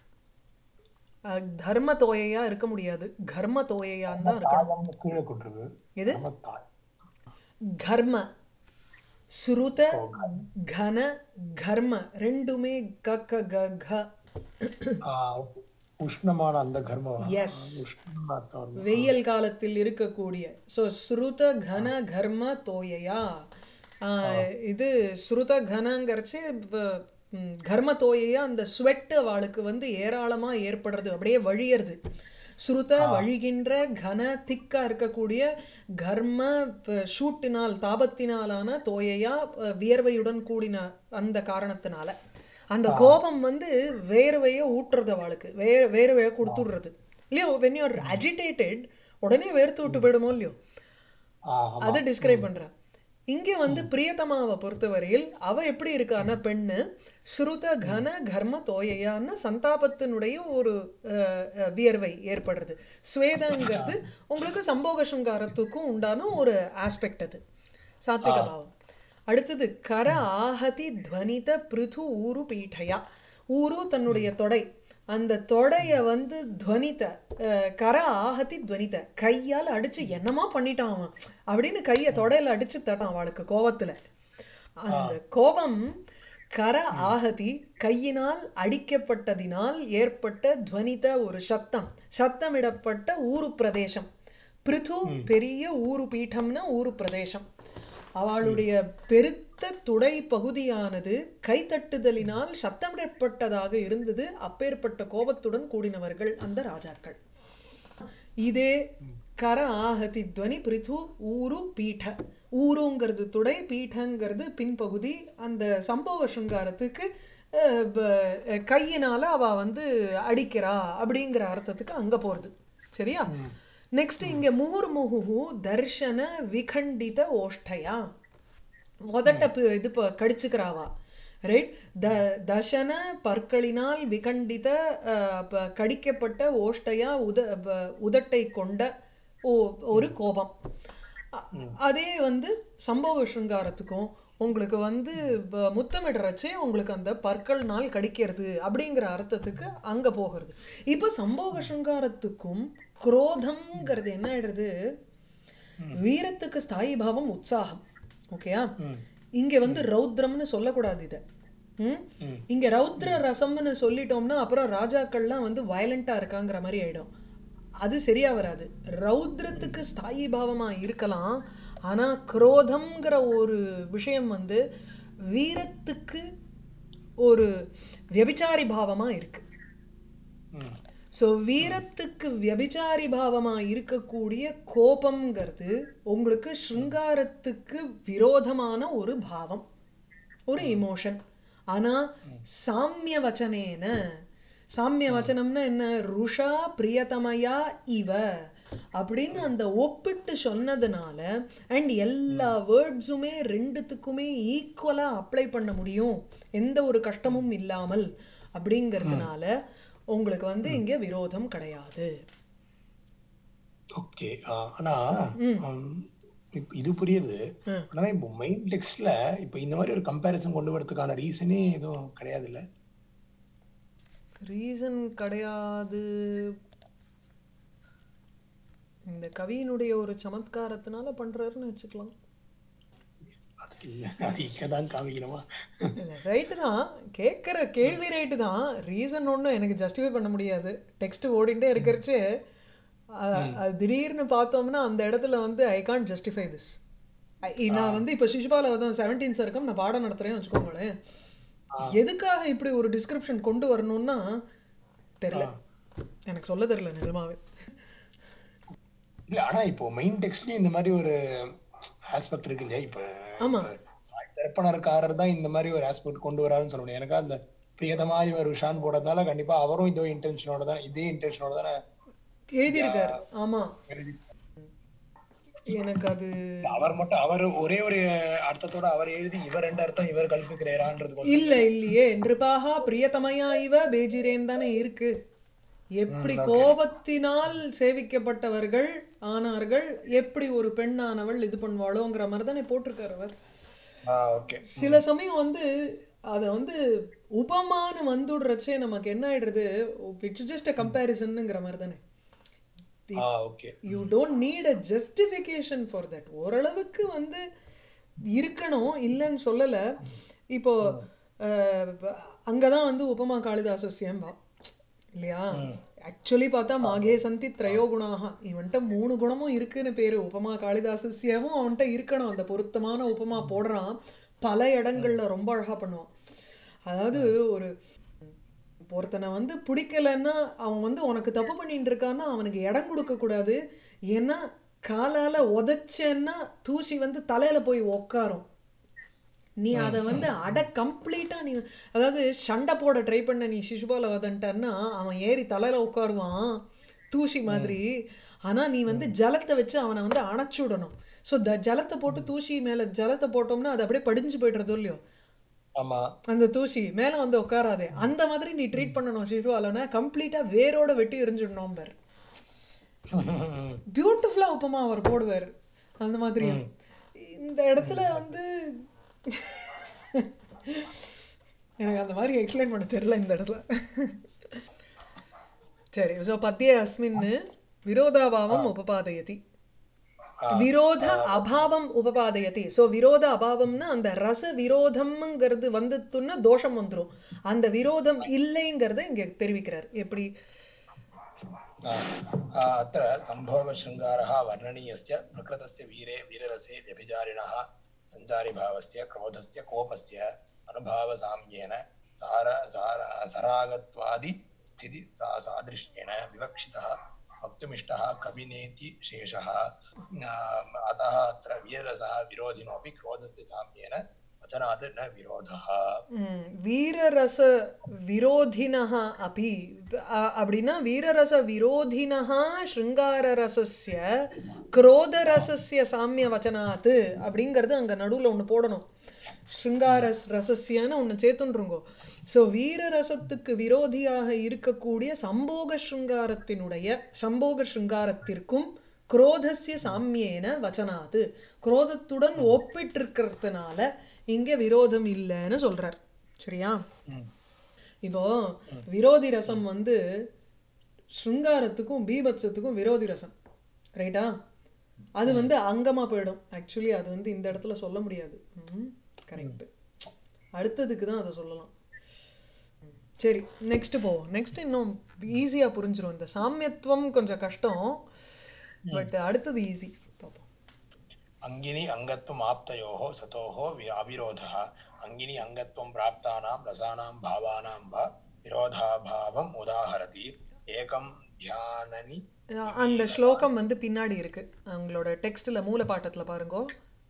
தர்ம தோயையா இருக்க முடியாது கர்ம தோயையான்னு தான் இருக்கணும் தாயம்னு கீழே கொண்டிருக்கு எது நம்ம தாய் கர்ம ஸ்ருத கன கர்ம ரெண்டுமே க க க க ஆ, உஷ்ணமான அந்த கர்மம் Yes. உஷ்ணமான அர்த்தம் வெயில் காலத்தில் இருக்கக்கூடிய ஸோ ஸ்ருத கன கர்ம தோயையா ஆஹ், இது ஸ்ருத கனங்கிறச்சு வ- ம், கர்ம தோயையா அந்த ஸ்வெட் அவளுக்கு வந்து ஏராளமா ஏற்படுறது அப்படியே வழியறது ஸ்ருத வழிகின்ற கன திக்கா இருக்கக்கூடிய கர்ம ப- சூட்டினால் தாபத்தினாலான தோயையா அஹ், வியர்வையுடன் கூடின அந்த காரணத்தினால அந்த கோபம் வந்து வேர்வையை ஊட்டுறது அவளுக்கு வே வேர்வையை கொடுத்துடுறது இல்லையோ வென் யூஆர் அஜிடேட்டட் உடனே வேர்த்து விட்டு போயிடுமோ இல்லையோ ஆ, ஆமா. அதை டிஸ்கிரைப் பண்றா இங்கே வந்து பிரியத்தமாவை பொறுத்தவரையில் அவ எப்படி இருக்கான்னா பெண்ணு ஸ்ருத கன கர்ம தோயையான்னு சந்தாபத்தினுடைய ஒரு அஹ், அஹ், வியர்வை ஏற்படுறது ஸ்வேதங்கிறது உங்களுக்கு சம்போக சங்காரத்துக்கும் உண்டான ஒரு ஆஸ்பெக்ட் அது சாத்விக பாவம் அடுத்தது கர ஆஹதி துவனித பிருது ஊரு பீఠயா ஊரு தன்னுடைய தொடை அந்த தொடைய வந்து துவனித அஹ், கர ஆஹதி துவனித கையால் அடிச்சு என்னமா பண்ணிட்டான் அவன் அப்படின்னு கையை தொடையில அடிச்சு தட்டான் அவளுக்கு கோவத்துல அந்த கோபம் கர ஆகதி கையினால் அடிக்கப்பட்டதினால் ஏற்பட்ட துவனித ஒரு சத்தம் சத்தமிடப்பட்ட ஊரு பிரதேசம் பிருது பெரிய ஊரு பீட்டம்னா ஊரு பிரதேசம் அவளுடைய பெருத்த துடை பகுதியானது கைத்தட்டுதலினால் சத்தமிடப்பட்டதாக இருந்தது அப்பேற்பட்ட கோபத்துடன் கூடினவர்கள் அந்த ராஜாக்கள் இதே கர ஆகதி துவனி பிரிது ஊரு பீఠ ஊருங்கிறது துடை பீఠங்கிறது பின்பகுதி அந்த சம்பவ சிருங்காரத்துக்கு அஹ், ப- கையினால அவ வந்து அடிக்கிறா அப்படிங்கிற அர்த்தத்துக்கு அங்க போறது சரியா நெக்ஸ்ட் இங்க முகுர்முகு தர்ஷன விகண்டித ஓஷ்டயா உதட்ட பி- இது ப- கடிச்சுக்கிறாவா ரைட் த தசன பற்களினால் விகண்டித அஹ், ப- கடிக்கப்பட்ட ஓஷ்டையா உத ப- உதட்டை கொண்ட ஓ- ஒரு கோபம் அ- அதே வந்து சம்பவ சிருங்காரத்துக்கும் உங்களுக்கு வந்து ப- முத்தமிடுறச்சே உங்களுக்கு அந்த பற்கள்னால் கடிக்கிறது அப்படிங்கிற அர்த்தத்துக்கு அங்க போகிறது இப்போ சம்பவ சிருங்காரத்துக்கும் குரோதம்ங்கிறது என்ன ஆயிடுறது வீரத்துக்கு ஸ்தாயி பாவம் உற்சாகம் ஓகேயா இங்க வந்து ரௌத்ரம்னு சொல்லக்கூடாது இத ம்? இங்க ரௌத்ர ரசம்னு சொல்லிட்டோம்னா அப்புறம் ராஜாக்கள்லாம் வந்து வயலண்டா இருக்காங்கிற மாதிரி ஆயிடும் அது சரியா வராது ரௌத்ரத்துக்கு ஸ்தாயி பாவமா இருக்கலாம் ஆனா குரோதம்ங்கிற ஒரு விஷயம் வந்து வீரத்துக்கு ஒரு வியபிச்சாரி பாவமா இருக்கு ம். ஸோ வீரத்துக்கு வியபிச்சாரி பாவமா இருக்கக்கூடிய கோபம்ங்கிறது உங்களுக்கு ஸ்ருங்காரத்துக்கு விரோதமான ஒரு பாவம் ஒரு இமோஷன் ஆனா சாமிய வச்சனேன சாமிய வச்சனம்னா என்ன ருஷா பிரியதமயா இவ அப்படின்னு அந்த ஒப்பிட்டு சொன்னதுனால அண்ட் எல்லா வேர்ட்ஸுமே ரெண்டுத்துக்குமே ஈக்குவலா அப்ளை பண்ண முடியும் எந்த ஒரு கஷ்டமும் இல்லாமல் அப்படிங்கிறதுனால உங்களுக்கு வந்து இங்க விரோதம் கிடையாது ஓகே ஆனா ஹம், இப்ப இது புரியுது ஆனா இப்போ மெயின் டெக்ஸ்ட்ல இப்போ இந்த மாதிரி ஒரு கம்பேரிசன் கொண்டு வரதுக்கான ரீசனே எதுவும் கிடையாது இல்ல ரீசன் கிடையாது இந்த கவியினுடைய ஒரு சமத்காரத்தினால பண்றாருன்னு வச்சுக்கலாம் அது இல்ல அது இங்கதான் காமிக்கணுமா இல்லை ரைட்டு தான் கேட்குற கேள்வி ரைட்டு தான் ரீசன் ஒன்றும் எனக்கு ஜஸ்டிஃபை பண்ண முடியாது டெக்ஸ்ட் ஓடிண்டே இருக்கிறச்சு அது திடீர்னு பார்த்தோம்னா அந்த இடத்துல வந்து ஐ கான்ட் ஜஸ்டிஃபை திஸ் நான் வந்து இப்போ சிசுபால வந்து செவன்டீன் சர்க்கம் நான் பாடம் நடத்துகிறேன்னு வச்சுக்கோங்களேன் எதுக்காக இப்படி ஒரு டிஸ்கிரிப்ஷன் கொண்டு வரணும்னா தெரியல எனக்கு சொல்ல தெரியல நிஜமாவே இல்ல ஆனா இப்போ மெயின் டெக்ஸ்ட்லயும் இந்த மாதிரி ஒரு ஆஸ்பெக்ட் இருக்கு இல்லையா இப்ப ஆமா. சாய் தரப்பணர்காரர் தான் இந்த மாதிரி ஒரு ஆஸ்பெக்ட் கொண்டு வராருன்னு சொல்ல முடியும் எனக்கு அந்த பிரியதமா இவர் ருஷான் போடுறதுனால கண்டிப்பா அவரும் இதோ இன்டென்ஷனோட தான் இதே இன்டென்ஷனோட தானே எழுதியிருக்காரு ஆமா எழுதி எனக்கு அது அவர் மட்டும் அவர் ஒரே ஒரு அர்த்தத்தோட அவர் எழுதி இவர் ரெண்டு அர்த்தம் இவர் கல்பிக்கிறாரான்றது இல்ல இல்லையே நிருபாகா பிரியதமையா இவ பேஜிரேன் தானே இருக்கு எப்படி கோபத்தினால் சேவிக்கப்பட்டவர்கள் ஆனார்கள் எப்படி ஒரு பெண்ணானவள் இது பண்ணுவாளோங்கிற மாதிரி தானே போட்டிருக்காரு அவர் ஓகே சில சமயம் வந்து அதை வந்து உபமானு வந்துடுறச்சே நமக்கு என்ன ஆயிடுறது இட்ஸ் ஜஸ்ட் அ கம்பேரிசன்னுங்கிற மாதிரி தானே ah okay you don't need a justification for that ஓரளவுக்கு வந்து இருக்கணும் இல்லைன்னு சொல்லலை இப்போ அஹ், அங்கதான் வந்து உபமா காளிதாசஸ்யம்பா இல்லையா ஆக்சுவலி பார்த்தா மாகே சந்தி திரையோ குணாக இவன்கிட்ட மூணு குணமும் இருக்குன்னு பேரு உபமா காளிதாசஸ்யமும் அவன்கிட்ட இருக்கணும் அந்த பொருத்தமான உபமா போடுறான் பல இடங்கள்ல ரொம்ப அழகா பண்ணுவான் அதாவது ஒரு ஒருத்தனை வந்து பிடிக்கலன்னா அவன் வந்து உனக்கு தப்பு பண்ணிட்டு இருக்கான்னா அவனுக்கு இடம் கொடுக்க கூடாது ஏன்னா காலால உதைச்சேன்னா தூசி வந்து தலையில போய் உக்காரும் நீ அதை வந்து அட கம்ப்ளீட்டா நீ அதாவது சண்டை போட ட்ரை பண்ண நீ சிசுபால வதன்ட்டான்னா அவன் ஏறி தலையில உட்காருவான் தூசி மாதிரி ஆனா நீ வந்து ஜலத்தை வச்சு அவனை வந்து அணைச்சு விடணும் ஸோ த ஜலத்தை போட்டு தூசி மேல ஜலத்தை போட்டோம்னா அது அப்படியே படிஞ்சு போய்டுறதோ இல்லையோ ஆமா அந்த தூசி மேல வந்து உட்காராதே அந்த மாதிரி நீ ட்ரீட் பண்ணணும் சிசுவாலனை கம்ப்ளீட்டா வேரோட வெட்டி எரிஞ்சிடணும் பார் பியூட்டிஃபுல்லா உப்புமா அவர் போடுவார் அந்த மாதிரி இந்த இடத்துல வந்து எனக்கு அந்த மாதிரி எக்ஸ்பிளைன் பண்ண தெரியல இந்த இடத்துல சரி ஸோ பத்திய அஸ்மின் விரோதாபாவம் உபபாதயதி விரோத அபாவம் உபபாதயதி ஸோ விரோத அபாவம்னா அந்த ரச விரோதம்ங்கிறது வந்துட்டுன்னா தோஷம் வந்துரும் அந்த விரோதம் இல்லைங்கிறத இங்க தெரிவிக்கிறார் எப்படி आ, आ, अत्र सम्भोगशृङ्गारः वर्णनीयस्य प्रकृतस्य वीरे वीररसे व्यभिचारिणः सञ्चारिभावस्य क्रोधस्य कोपस्य अनुभावसाम्येन सार सार सरागत्वादि स्थिति सा सादृश्येन विवक्षितः वक्तुमिष्टः कविनेति शेषः आ, अतः अत्र वीररसः विरोधिनोऽपि क्रोधस्य साम्येन वचनात् न विरोधः ம், வீரரச விரோதினः அப்பி அ- அப்படின்னா வீரரச விரோதினः ஸ்ருங்காரரசஸ்ய குரோதரசஸ்ய சாமிய வச்சனாத்து அப்படிங்கிறது அங்க நடுவுல ஒண்ணு போடணும் ஸ்ருங்காரஸ் ரசஸ்யன்னு ஒண்ணு சேர்த்துன்றுங்கோ ஸோ வீரரசத்துக்கு விரோதியாக இருக்கக்கூடிய சம்போக ஸ்ருங்காரத்தினுடைய சம்போக ஸ்ருங்காரத்திற்கும் குரோதஸ்ய சாமியேன வச்சனாத்து குரோதத்துடன் ஒப்பிட்டிருக்கிறதுனால இங்க விரோதம் இல்லைன்னு சொல்றார் சரியா இப்போ விரோதி ரசம் வந்து ஸ்ருங்காரத்துக்கும் பீபத்சத்துக்கும் விரோதி ரசம் ரைட்டா அது வந்து அங்கமா போயிடும் ஆக்சுவலி அது வந்து இந்த இடத்துல சொல்ல முடியாது கரெக்ட் அடுத்ததுக்கு தான் அதை சொல்லலாம் ம். சரி நெக்ஸ்ட் போவோம் நெக்ஸ்ட் இன்னும் ஈஸியா புரிஞ்சிரும் இந்த சாமியத்துவம் கொஞ்சம் கஷ்டம் பட் அடுத்தது ஈஸி பார்ப்போம் अङ्गिनि अङ्गत्वम् आप्तयोः सतोः वि- अविरोधः अङ्गिनि अङ्गत्वं प्राप्तानां रसानां भावानां वा विरोधाभावम् उदाहरति एकं ध्याननि அஹ் அந்த ஸ்லோகம் வந்து பின்னாடி இருக்கு அவங்களோட டெக்ஸ்ட்ல மூல பாட்டத்துல பாருங்க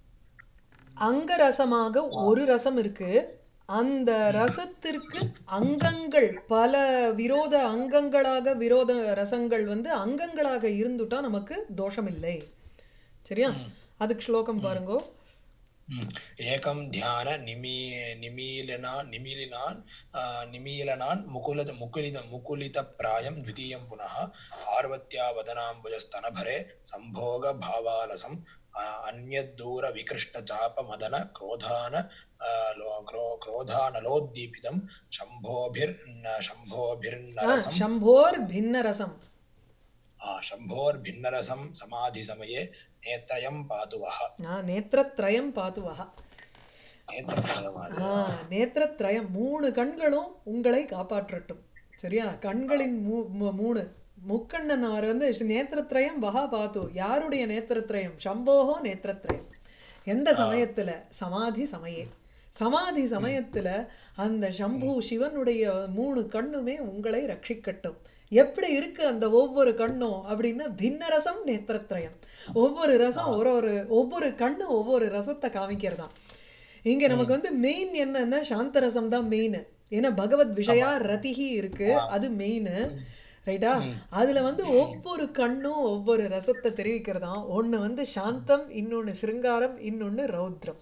அங்க ரசமாக ஒரு ரசம் இருக்கு அந்த ரசத்திற்கு அங்கங்கள் பல விரோத அங்கங்களாக விரோத ரசங்கள் வந்து அங்கங்களாக இருந்துட்டா நமக்கு தோஷம் இல்லை சரியா அதுக்கு ஸ்லோகம் பாருங்க ம். एकं ध्यान निमी निमीलनान् निमीलिनान् आ, निमीलनान् मुकुलित मुकुलित मुकुलितप्रायं द्वितीयं पुनः आर्वत्यावदनाम्बुजस्तनभरे सम्भोगभावालसम् आ, अन्यद्दूरविकृष्टचापमदन क्रोधान आ, लो- क्रो- क्रोधानलोद्दीपितं शम्भोभिर्न ஆ शम्भोभिर्नरसं சம்போர் பின்ன ரசம் आ, शम्भोर्भिन्नरसं समाधिसमये नेत्रयं पातु वः ஆ நேத்திரத்ரயம் பாத்துவஹா नेत्रत्रयम् आदि ஆ நேத்திரத்ரயம் மூணு கண்களும் உங்களை காப்பாற்றட்டும் சரியா கண்களின் மூ மூ- மூணு முக்கண்ணன் அவர் வந்து நேத்திரத்ரயம் வகா பாத்து யாருடைய நேத்திரத்ரயம் சம்போகோ நேத்திரத்ரயம் எந்த சமயத்துல சமாதி சமயே சமாதி சமயத்துல அந்த சம்பு சிவனுடைய மூணு கண்ணுமே உங்களை ரட்சிக்கட்டும் எப்படி இருக்கு அந்த ஒவ்வொரு கண்ணும் அப்படின்னா பின்ன ரசம் நேத்திரத்ரயம் ஒவ்வொரு ரசம் ஒரு ஒரு ஒவ்வொரு கண்ணு ஒவ்வொரு ரசத்தை காமிக்கிறதாம் இங்க நமக்கு வந்து மெயின் என்னன்னா சாந்த ரசம் தான் மெயின் ஏன்னா பகவத் விஷயா ரதிஹி இருக்கு அது மெயின் ரைட்டா அதுல வந்து ஒவ்வொரு கண்ணும் ஒவ்வொரு ரசத்தை தெரிவிக்கிறதாம் ஒண்ணு வந்து சாந்தம் இன்னொன்னு சிருங்காரம் இன்னொன்னு ரௌத்ரம்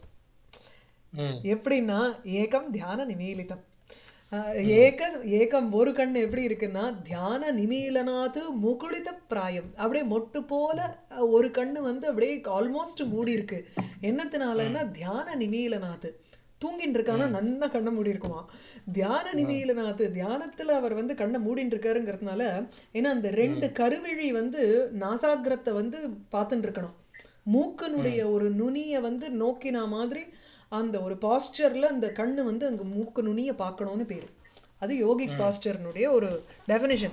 ம் எப்படின்னா ஏகம் தியான நிமீலிதம் அஹ் ஏக ஏகம் ஒரு கண் எப்படி இருக்குன்னா தியான நிமீலனாத்து முகுளித பிராயம் அப்படியே மொட்டு போல அஹ், ஒரு கண்ணு வந்து அப்படியே ஆல்மோஸ்ட் மூடி இருக்கு என்னத்தினாலன்னா தியான நிமீலனாத்து தூங்கிட்டு இருக்கானா நன்னா கண்ணை மூடி இருக்குமா தியான நிமீலனாத்து தியானத்துல அவர் வந்து கண்ணை மூடிட்டு இருக்காருங்கிறதுனால ஏன்னா அந்த ரெண்டு கருவிழி வந்து நாசாகிரத்தை வந்து பார்த்துட்டு இருக்கணும் மூக்கனுடைய ஒரு நுனியை வந்து நோக்கின மாதிரி அந்த ஒரு பாஸ்டர்ல அந்த கண்ணு வந்து அங்க மூக்கு நுனியை பார்க்கணும்னு பேரு அது யோகிக் பாஸ்டர்னுடைய ஒரு டெஃபினிஷன்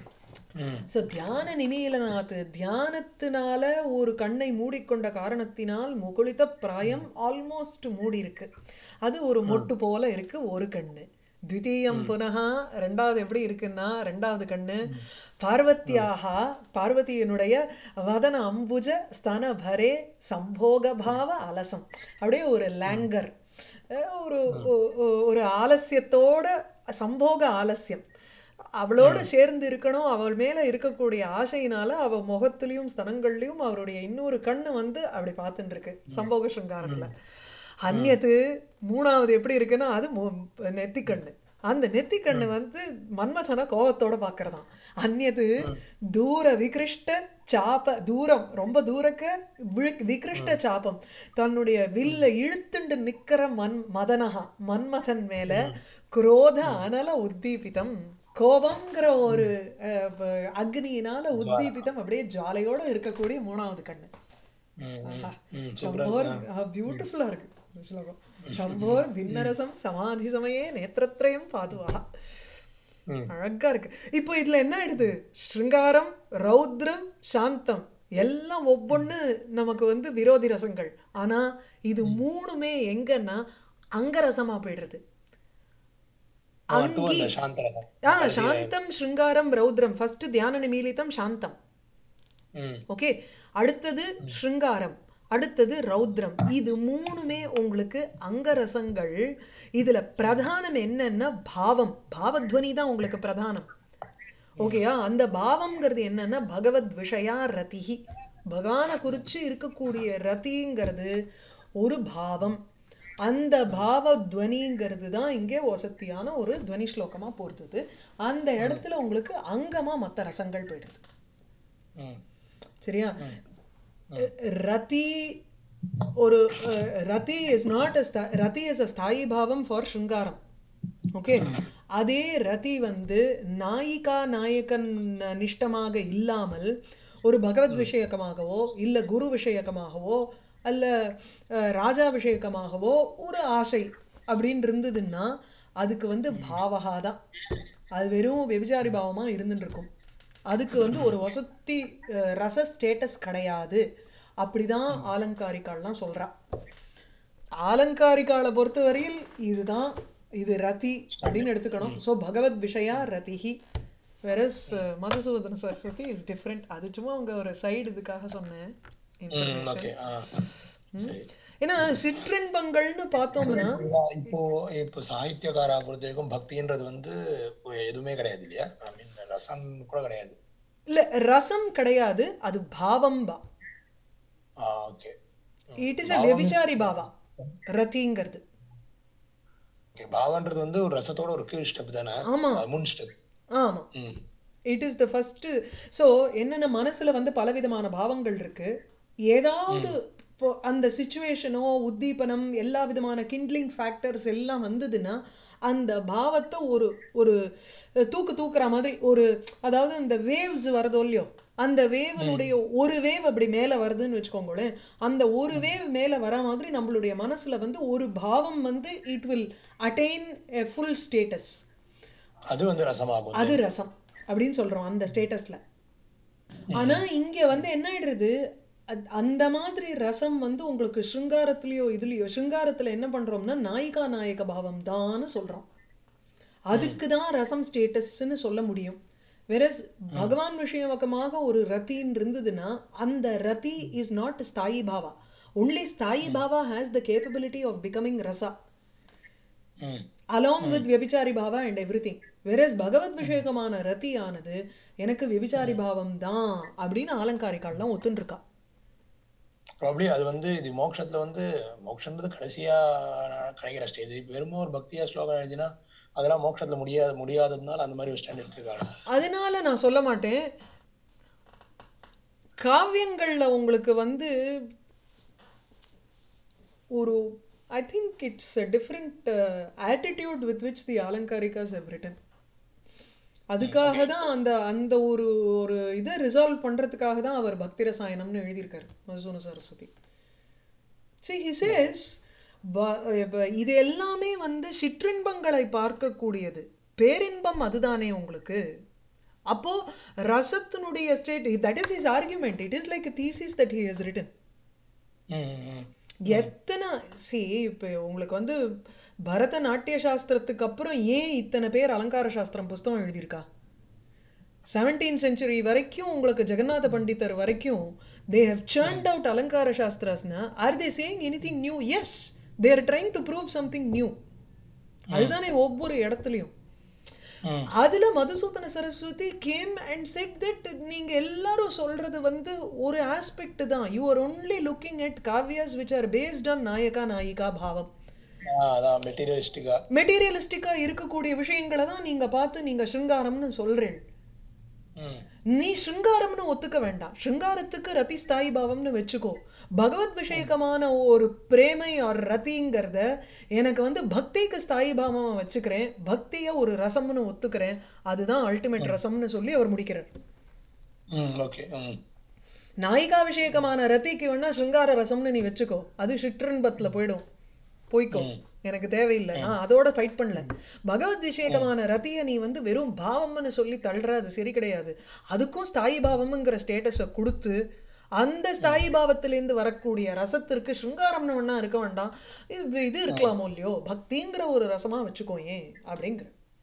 ம் ஸோ தியான நிமீலனாத்து தியானத்தினால ஒரு கண்ணை மூடிக்கொண்ட காரணத்தினால் முகுளித பிராயம் ஆல்மோஸ்ட் மூடி இருக்கு அது ஒரு மொட்டு போல இருக்கு ஒரு கண்ணு த்விதீயம் புனகா ரெண்டாவது எப்படி இருக்குன்னா ரெண்டாவது கண்ணு பார்வத்தியாக பார்வதியினுடைய வதன அம்புஜ ஸ்தன பரே சம்போக பாவ அலசம் அப்படியே ஒரு லேங்கர் அஹ் ஒரு ஒ- ஒ- ஒரு ஆலசியத்தோட சம்போக ஆலசியம் அவளோடு சேர்ந்து இருக்கணும் அவள் மேல இருக்கக்கூடிய ஆசையினால அவ முகத்திலையும் ஸ்தனங்கள்லயும் அவருடைய இன்னொரு கண்ணு வந்து அப்படி பார்த்துட்டு இருக்கு சம்போக சிருங்காரத்துல அந்நியத்து மூணாவது எப்படி இருக்குன்னா அது மு- நெத்திக்கண்ணு அந்த நெத்திக்கண்ணு வந்து மன்மதனை கோபத்தோட பார்க்கறதாம் அந்நியது தூர விகிருஷ்ட சாப தூரம் ரொம்ப தூரக்க வி- விகிருஷ்ட சாபம் தன்னுடைய வில்ல இழுத்துண்டு நிக்கிற மன் மதனகா மன்மதன் மேல குரோத அனல உத்தீபிதம் கோபங்கிற ஒரு அஹ், ப- அக்னியினால உத்தீபிதம் அப்படியே ஜாலையோட இருக்கக்கூடிய மூணாவது கண்ணு ம் ஆஹா. ம் சம்போர் பியூட்டிஃபுல்லா இருக்கு இந்த ஸ்லோகம் சம்போர் பின்னரசம் சமாதி சமயே நேத்திரத்ரயம் பாதுவா ம் அழகா இருக்கு இப்போ இதுல என்ன ஆயிடுது ஸ்ருங்காரம் ரௌத்ரம் சாந்தம் எல்லாம் ஒவ்வொன்று நமக்கு வந்து விரோதி ரசங்கள் ஆனா இது மூணுமே எங்கன்னா அங்கரசமா போயிடுறது ஆ, two அந்த சாந்தரதம் ஆ சாந்தம் ஸ்ருங்காரம் ரௌத்ரம் ஃபர்ஸ்ட் தியான நிமீலிதம் சாந்தம் ம் ஓகே அடுத்தது ஸ்ருங்காரம் அடுத்தது ரௌத்ரம் இது மூணுமே உங்களுக்கு அங்கரசங்கள் இதுல பிரதானம் என்னன்னா பாவம் பாவத்வனி தான் உங்களுக்கு பிரதானம் ஓகேயா அந்த பாவம்ங்கிறது என்னன்னா பகவத் விஷயா ரதிஹி பகவானை குறிச்சு இருக்கக்கூடிய ரதிங்கிறது ஒரு பாவம் அந்த பாவ துவனிங்கிறது தான் இங்கே வசத்தியான ஒரு துவனி ஸ்லோகமா பொறுத்தது அந்த இடத்துல உங்களுக்கு அங்கமா மற்ற ரசங்கள் போயிடுது ம் சரியா ரதி ஒரு அஹ், ரதி இஸ் நாட் ரதி இஸ் அ ஸ்தாயி பாவம் ஃபார் ஸ்ருங்காரம் ஓகே அதே ரதி வந்து நாயிகா நாயகன் நிஷ்டமாக இல்லாமல் ஒரு பகவத் விஷயக்கமாகவோ இல்ல குரு விஷயக்கமாகவோ அல்ல அஹ், ராஜா விஷயக்கமாகவோ ஒரு ஆசை அப்படின்னு இருந்ததுன்னா அதுக்கு வந்து பாவகா தான் அது வெறும் வெபிச்சாரி பாவமா இருந்துட்டு இருக்கும் அதுக்கு வந்து ஒரு வசத்தி அஹ், ரச ஸ்டேட்டஸ் கிடையாது அப்படிதான் ஆலங்காரிக்கால்லாம் சொல்றா ஆலங்காரிக்காலை பொறுத்தவரையில் இதுதான் இது ரதி அப்படின்னு எடுத்துக்கணும் ஸோ பகவத் விஷயா ரதிஹி versus Madhusudana Saraswati is different அது சும்மா அவங்க ஒரு சைடு இதுக்காக சொன்னேன் ம் information. ஓகே ஆ சரி ஏன்னா சிற்றின்பங்கள்னு பார்த்தோம்னா இல்ல, இப்போ இப்போ சாகித்யகாரா பொறுத்த வரைக்கும் பக்தின்றது வந்து எதுவுமே கிடையாது இல்லையா ஐ மீன் ரசம் கூட கிடையாது இல்ல ரசம் கிடையாது அது பாவம்பா ah okay it is a வெபிச்சாரி பாவா ரதிங்கிறது ஓகே பாவன்றது வந்து ஒரு ரசத்தோட ஒரு கீழ் ஸ்டெப் தானே ஆமா. அது முன் ஸ்டெப் ஆமா ம் it is the first so என்னென்ன மனசுல வந்து பலவிதமான பாவங்கள் இருக்கு ஏதாவது இப்போ அந்த சுச்சுவேஷனோ உத்தீபனம் எல்லா விதமான கிண்ட்லிங் ஃபேக்டர்ஸ் எல்லாம் வந்ததுன்னா அந்த பாவத்தை ஒரு ஒரு தூக்கு தூக்குற மாதிரி ஒரு அதாவது இந்த வேவ்ஸ் வரதோ இல்லையோ அந்த வேவனுடைய ஒரு வேவ் அப்படி மேலே வருதுன்னு வச்சுக்கோங்களேன் அந்த ஒரு வேவ் மேலே வர மாதிரி நம்மளுடைய மனசுல வந்து ஒரு பாவம் வந்து it will attain a full status அது வந்து ரசமாகும் அது ரசம் அப்படின்னு சொல்றோம் அந்த ஸ்டேட்டஸ்ல ஆனா இங்க வந்து என்ன ஆயிடுறது அத்- அந்த மாதிரி ரசம் வந்து உங்களுக்கு சிருங்காரத்திலயோ இதுலயோ சிருங்காரத்துல என்ன பண்றோம்னா நாயிகா நாயக பாவம் தான் சொல்றோம் அதுக்கு தான் ரசம் ஸ்டேட்டஸ்ன்னு சொல்ல முடியும் வெரஸ் பகவான் விஷயமக்கமாக ஒரு ரத்தின்னு இருந்ததுன்னா அந்த ரதி இஸ் நாட் ஸ்தாயி பாவா ஒன்லி ஸ்தாயி பாவா has the capability of becoming ரசா ம் along with Vyabhichari Bhava and everything. Versus பகவத் விஷயகமான ரத்தியானது எனக்கு விபிச்சாரி பாவம் தான் அப்படின்னு ஆலங்காரிக்கால்லாம் ஒத்துன்னு இருக்கா ப்ராப்ளி அது வந்து இது மோட்சத்துல வந்து மோட்சன்றது கடைசியா கிடைக்கிற ஸ்டேஜ் இப்போ வெறும் ஒரு பக்தியா ஸ்லோகம் எழுதினா அதெல்லாம் மோட்சத்துல முடியாது முடியாததுனால அந்த மாதிரி ஒரு ஸ்டாண்ட் எடுத்திருக்காங்க அதனால நான் சொல்ல மாட்டேன் காவியங்கள்ல உங்களுக்கு வந்து ஒரு I think it's a different attitude with which the அலங்காரிகாஸ் ஹவ் ரிட்டன் அதுக்காக தான் அந்த அந்த ஒரு ஒரு இதை ரிசால்வ் பண்ணுறதுக்காக தான் அவர் பக்தி ரசாயனம்னு எழுதியிருக்காரு Madhusudana Saraswati see he says இது எல்லாமே வந்து சிற்றின்பங்களை பார்க்கக்கூடியது பேரின்பம் அதுதானே உங்களுக்கு அப்போ ரசத்தினுடைய state that is is argument it is like thesis that he has written ம் ம் எத்தனை சி இப்போ உங்களுக்கு வந்து பரதநாட்டிய சாஸ்திரத்துக்கு அப்புறம் ஏன் இத்தனை பேர் அலங்கார சாஸ்திரம் புஸ்தகம் எழுதியிருக்கா செவன்டீன் செஞ்சுரி வரைக்கும் உங்களுக்கு ஜெகநாத பண்டிதர் வரைக்கும் they have churned out Alankara சாஸ்திராஸ்னா are they saying anything new yes they are trying to prove something new அதுதானே ஒவ்வொரு இடத்துலையும் ம் அதுல Madhusudana Saraswati came and said that நீங்க எல்லாரும் சொல்றது வந்து ஒரு ஆஸ்பெக்ட் தான் you are only looking at kavyas which are based on nayaka nayika பாவம் ஆ, அதான் மெட்டீரியலிஸ்டிக்கா மெட்டீரியலிஸ்டிக்கா இருக்கக்கூடிய விஷயங்களை தான் நீங்க பார்த்து நீங்க சிருங்காரம்னு சொல்றேன் ம் நீ சிருங்காரம்னு ஒத்துக்க வேண்டாம் சிருங்காரத்துக்கு ரதி ஸ்தாயி பாவம்னு வச்சுக்கோ பகவத் விஷயகமான ஒரு பிரேமை ஒரு ரத்திங்கிறத எனக்கு வந்து பக்திக்கு ஸ்தாயி பாவமா வச்சுக்கிறேன் பக்தியை ஒரு ரசம்னு ஒத்துக்கிறேன் அதுதான் அல்டிமேட் ரசம்னு சொல்லி அவர் முடிக்கிறார் ம் ஓகே ம் நாயிகா விஷயகமான ரத்திக்கு வேணா சிருங்கார ரசம்னு நீ வச்சுக்கோ அது சிற்றன்பத்தில் போயிடும் போய்க்கோ எனக்கு தேவையில்லை நான் அதோட ஃபைட் பண்ணல பகவத் விஷயகமான ரத்தியை நீ வந்து வெறும் பாவம்னு சொல்லி தள்ளுற அது சரி கிடையாது அதுக்கும் ஸ்தாயி பாவம்ங்கிற ஸ்டேட்டஸை கொடுத்து அந்த ஸ்தாயி பாவத்திலேருந்து வரக்கூடிய ரசத்திற்கு சிருங்காரம்னு ஒன்றா இருக்க வேண்டாம் இது இது இருக்கலாமோ இல்லையோ பக்திங்கிற ஒரு ரசமா வச்சுக்கோ ஏன் அப்படிங்கிற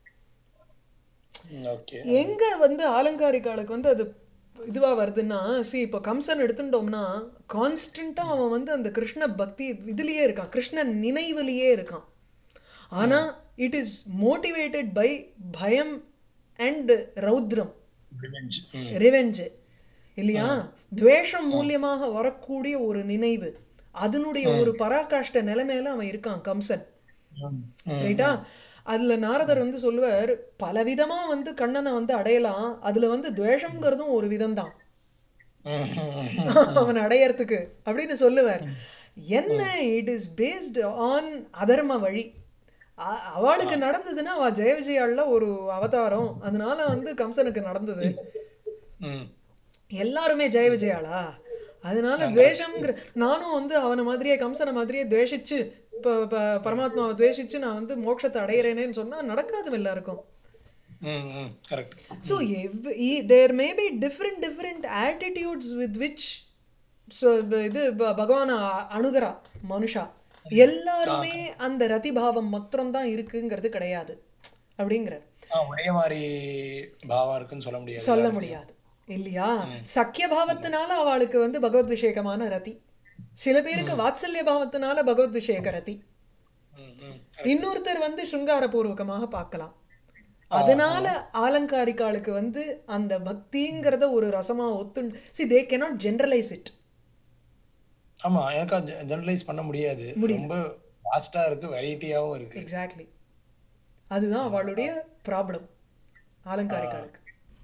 ஓகே எங்க வந்து ஆலங்காரிகாலுக்கு வந்து அது இதுவா வருதுன்னா சி இப்போ கம்சன் எடுத்துட்டோம்னா கான்ஸ்டண்டா அவன் வந்து அந்த கிருஷ்ண பக்தி இதுலயே இருக்கான் கிருஷ்ண நினைவுலயே இருக்கான் ஆனா இட் இஸ் மோட்டிவேட்டட் பை பயம் அண்ட் ரௌத்ரம் ரிவெஞ்ச் ம் ரிவெஞ்சு இல்லையா துவேஷம் மூலியமாக வரக்கூடிய ஒரு நினைவு அதனுடைய ஒரு பராகாஷ்ட நிலைமையில அவன் இருக்கான் கம்சன் ம் ம் ரைட்டா அதுல நாரதர் வந்து சொல்லுவார் பலவிதமா வந்து கண்ணனை வந்து அடையலாம் அதுல வந்து துவேஷம்ங்கிறதும் ஒரு விதம்தான் ம் ம் அவன் அடையறதுக்கு அப்படின்னு சொல்லுவார் என்ன இட் இஸ் பேஸ்டு ஆன் அதர்ம வழி அ- அவளுக்கு நடந்ததுன்னா அவ ஜெய விஜயாள்ல ஒரு அவதாரம் அதனால வந்து கம்சனுக்கு நடந்தது ம் எல்லாருமே ஜெய விஜயாளா அதனால துவேஷம்ங்கிற நானும் வந்து அவனை மாதிரியே கம்சனை மாதிரியே துவேஷிச்சு இப்போ பரமாத்மாவை துவேஷிச்சு நான் வந்து மோட்சத்தை அடையிறேனேன்னு சொன்னா நடக்காது எல்லாருக்கும் ம் ம் correct so there may be different different attitudes with which so இது ப- பகவானை அ- அணுகுறா மனுஷா எல்லாருமே அந்த ரதிபாவம் மாத்திரம்தான் இருக்குங்கிறது கிடையாது அப்படிங்கிற ஆ ஒரே மாதிரி பாவம் இருக்குன்னு சொல்ல முடியாது சொல்ல முடியாது இல்லையா சக்கிய பாவத்தினால அவளுக்கு வந்து பகவத் விஷேகமான ரதி சில பேருக்கு வாத்சல்ய பாவத்தினால பகவத் விஷேக ரதி ம் ம் இன்னொருத்தர் வந்து சிருங்காரபூர்வகமாக பார்க்கலாம் அதனால ஆலங்காரிக்காளுக்கு வந்து அந்த பக்திங்கிறத ஒரு ரசமா ஒத்து see they cannot generalize it ஆமா எனக்கு ஜெனரலைஸ் பண்ண முடியாது ரொம்ப வாஸ்டா இருக்கு வெரைட்டியாவும் இருக்கு எக்ஸாக்ட்லி அதுதான் அவளுடைய ப்ராப்ளம் ஆலங்காரிக்காளுக்கு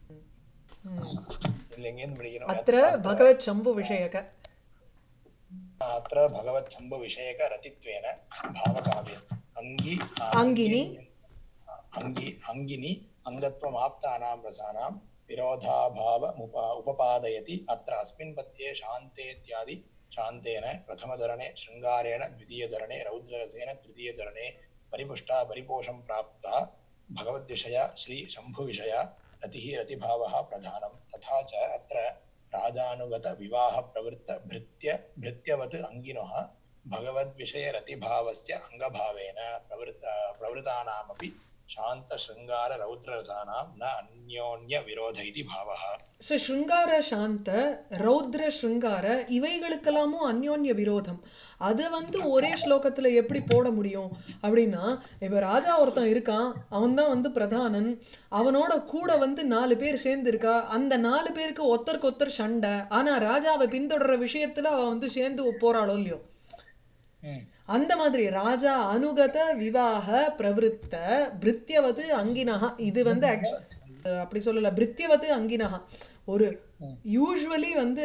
இல்ல எங்கேருந்து படிக்கணும் அத்திர பகவத் சம்பு விஷயக अत्र भगवच्छम्भुविषयकरतित्वेन भावकाव्यम् अङ्गी அங்கினி अङ्गी अङ्गिनि अङ्गत्वमाप्तानां रसानां विरोधाभाव उपपादयति अत्र अस्मिन् पद्ये शान्तेत्यादि शान्तेन प्रथमचरणे शृङ्गारेण द्वितीयचरणे रौद्ररसेन तृतीयचरणे परिपुष्टा परिपोषं प्राप्ता भगवद्विषया श्रीशम्भुविषया रतिः रतिभावः प्रधानं तथा च अत्र राजानुगतविवाहप्रवृत्त भृत्य भृत्यवत् अङ्गिनः भगवद्विषयरतिभावस्य अङ्गभावेन प्रवृत्त प्रवृत्तानामपि शान्तशृङ्गाररौद्ररसानां न अन्योन्यविरोध इति भावः ஸோ ஸ்ருங்கார சாந்த ரௌத்ர ஸ்ருங்கார இவைகளுக்கெல்லாமும் அந்யோன்ய விரோதம் அதை வந்து ஒரே ஸ்லோகத்தில் எப்படி போட முடியும் அப்படின்னா இப்போ ராஜா ஒருத்தன் இருக்கான் அவன் தான் வந்து பிரதானன் அவனோட கூட வந்து நாலு பேர் சேர்ந்து இருக்கா அந்த நாலு பேருக்கு ஒருத்தருக்கு ஒருத்தர் சண்டை ஆனால் ராஜாவை பின்தொடர்ற விஷயத்தில் அவன் வந்து சேர்ந்து போறாளோ இல்லையோ ம் அந்த மாதிரி ராஜா அனுகத விவாக பிரவருத்த பிரித்யவது அங்கினஹா இது வந்து actu- அப்படி சொல்லல பிரித்யவது அங்கினஹா ஒரு யூஸ்வலி வந்து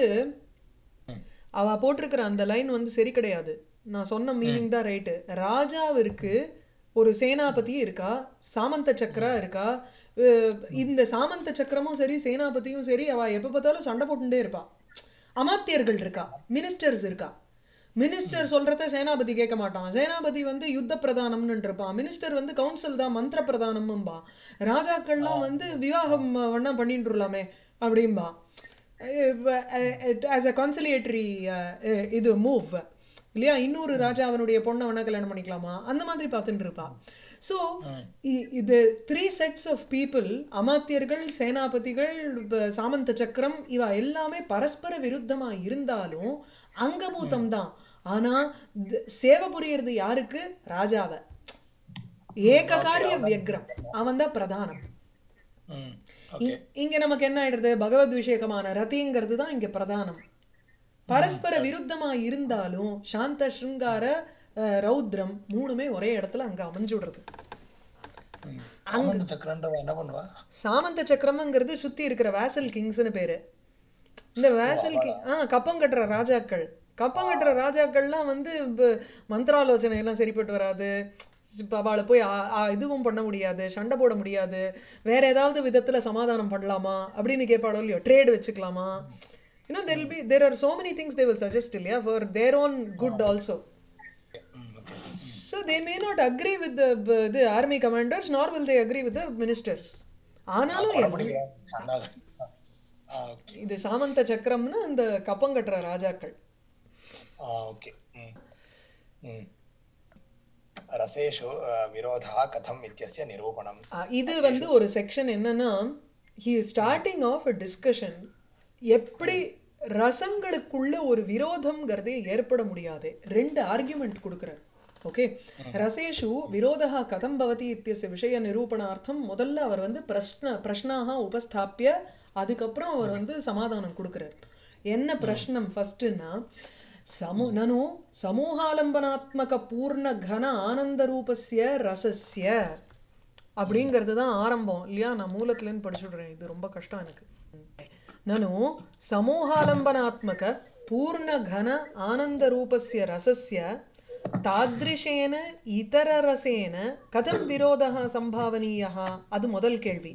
அவ போட்டிருக்கிற அந்த லைன் வந்து சரி கிடையாது நான் சொன்ன மீனிங் தான் ரைட்டு ராஜாவிற்கு ஒரு சேனாபதி இருக்கா சாமந்த சக்கரா இருக்கா அஹ் இந்த சாமந்த சக்கரமும் சரி சேனாபதியும் சரி அவ எப்ப பார்த்தாலும் சண்டை போட்டுட்டே இருப்பா அமாத்தியர்கள் இருக்கா மினிஸ்டர்ஸ் இருக்கா மினிஸ்டர் சொல்றத சேனாபதி கேட்க மாட்டான் சேனாபதி வந்து யுத்த பிரதானம்னு இருப்பான் மினிஸ்டர் வந்து கவுன்சில் தான் மந்திர பிரதானம்பா ராஜாக்கள்லாம் வந்து விவாகம் வேணா பண்ணிட்டுலாமே அப்படிம்பா ஆஸ் அ கான்சிலியேட்டரி இது மூவ் இல்லையா இன்னொரு ராஜா அவனுடைய பொண்ணை வேணா கல்யாணம் பண்ணிக்கலாமா அந்த மாதிரி பார்த்துட்டு இருப்பா ஸோ இது த்ரீ செட்ஸ் ஆஃப் பீப்புள் அமாத்தியர்கள் சேனாபதிகள் ப- சாமந்த சக்கரம் இவ எல்லாமே பரஸ்பர விருத்தமா இருந்தாலும் அங்கபூதம் தான் ஆனா த- சேவை புரியறது யாருக்கு ராஜாவை ஏக காரிய வியக்ரம் அவன் தான் பிரதானம் ம் இ- இங்க நமக்கு என்ன ஆயிடுறது பகவத் விஷயகமான ரதிங்கிறது தான் இங்க பிரதானம் பரஸ்பர விருத்தமா இருந்தாலும் சாந்த ஸ்ருங்கார அஹ், ரௌத்ரம் மூணுமே ஒரே இடத்துல அங்க அமைஞ்சுடுறது சாமந்த சக்கரன்றவன் என்ன பண்ணுவா சாமந்த சக்கரம்ங்கிறது சுத்தி இருக்கிற வேசல் கிங்ஸ்னு பேரு இந்த வேசல் கிங் ஆ கப்பம் கட்டுற ராஜாக்கள் கப்பம் கட்டுற ராஜாக்கள்லாம் வந்து இப்ப மந்திராலோசனை எல்லாம் சரிப்பட்டு வராது இப்போ அவளை போய் ஆ- ஆ, இதுவும் பண்ண முடியாது சண்டை போட முடியாது வேற ஏதாவது விதத்துல சமாதானம் பண்ணலாமா அப்படின்னு கேட்பாளோ இல்லையோ ட்ரேட் வச்சுக்கலாமா இன்னும் there be there are so many things they will suggest இல்லையா for their own good also hmm okay so they may not agree with இது army commanders nor will they agree with the ministers ஆனாலும் எல்லாம் பிடிக்கிறேன் அதனால ஆ okay இது சாமந்த சக்கரம்னு அந்த கப்பம் கட்டுற ராஜாக்கள் ஆ ஓகே ம் ம் रसेषु अ, विरोधः कथम् इत्यस्य निरूपणम् அஹ் இது வந்து ஒரு செக்ஷன் என்னன்னா he starting of a discussion எப்படி ரசங்களுக்குள்ள ஒரு விரோதம்ங்கிறதே ஏற்பட முடியாது ரெண்டு ஆர்குமெண்ட் கொடுக்குறார் ஓகே ரசேஷு விரோதா கதம் பவதி இத்தியஸ்ய விஷய நிரூபணார்த்தம் முதல்ல அவர் வந்து பிரஷ்ன பிரஷ்னாக உபஸ்தாப்பிய அதுக்கப்புறம் அவர் வந்து சமாதானம் கொடுக்குறார் என்ன பிரஷ்னம் ஃபர்ஸ்ட்னா சமு நனு சமூகாலம்பனாத்மக பூர்ண கன ஆனந்த ரூபஸ்ய ரசஸ்ய அப்படிங்கிறது தான் ஆரம்பம் இல்லையா நான் மூலத்துலேருந்து படிச்சுடுறேன் இது ரொம்ப கஷ்டம் எனக்கு நனு சமூகாலம்பனாத்மக பூர்ண கன ஆனந்த ரூபஸ்ய ரசஸ்ய தாத்ரிஷேன இதர ரசேன கதம் விரோதः சம்பாவனீயः அது முதல் கேள்வி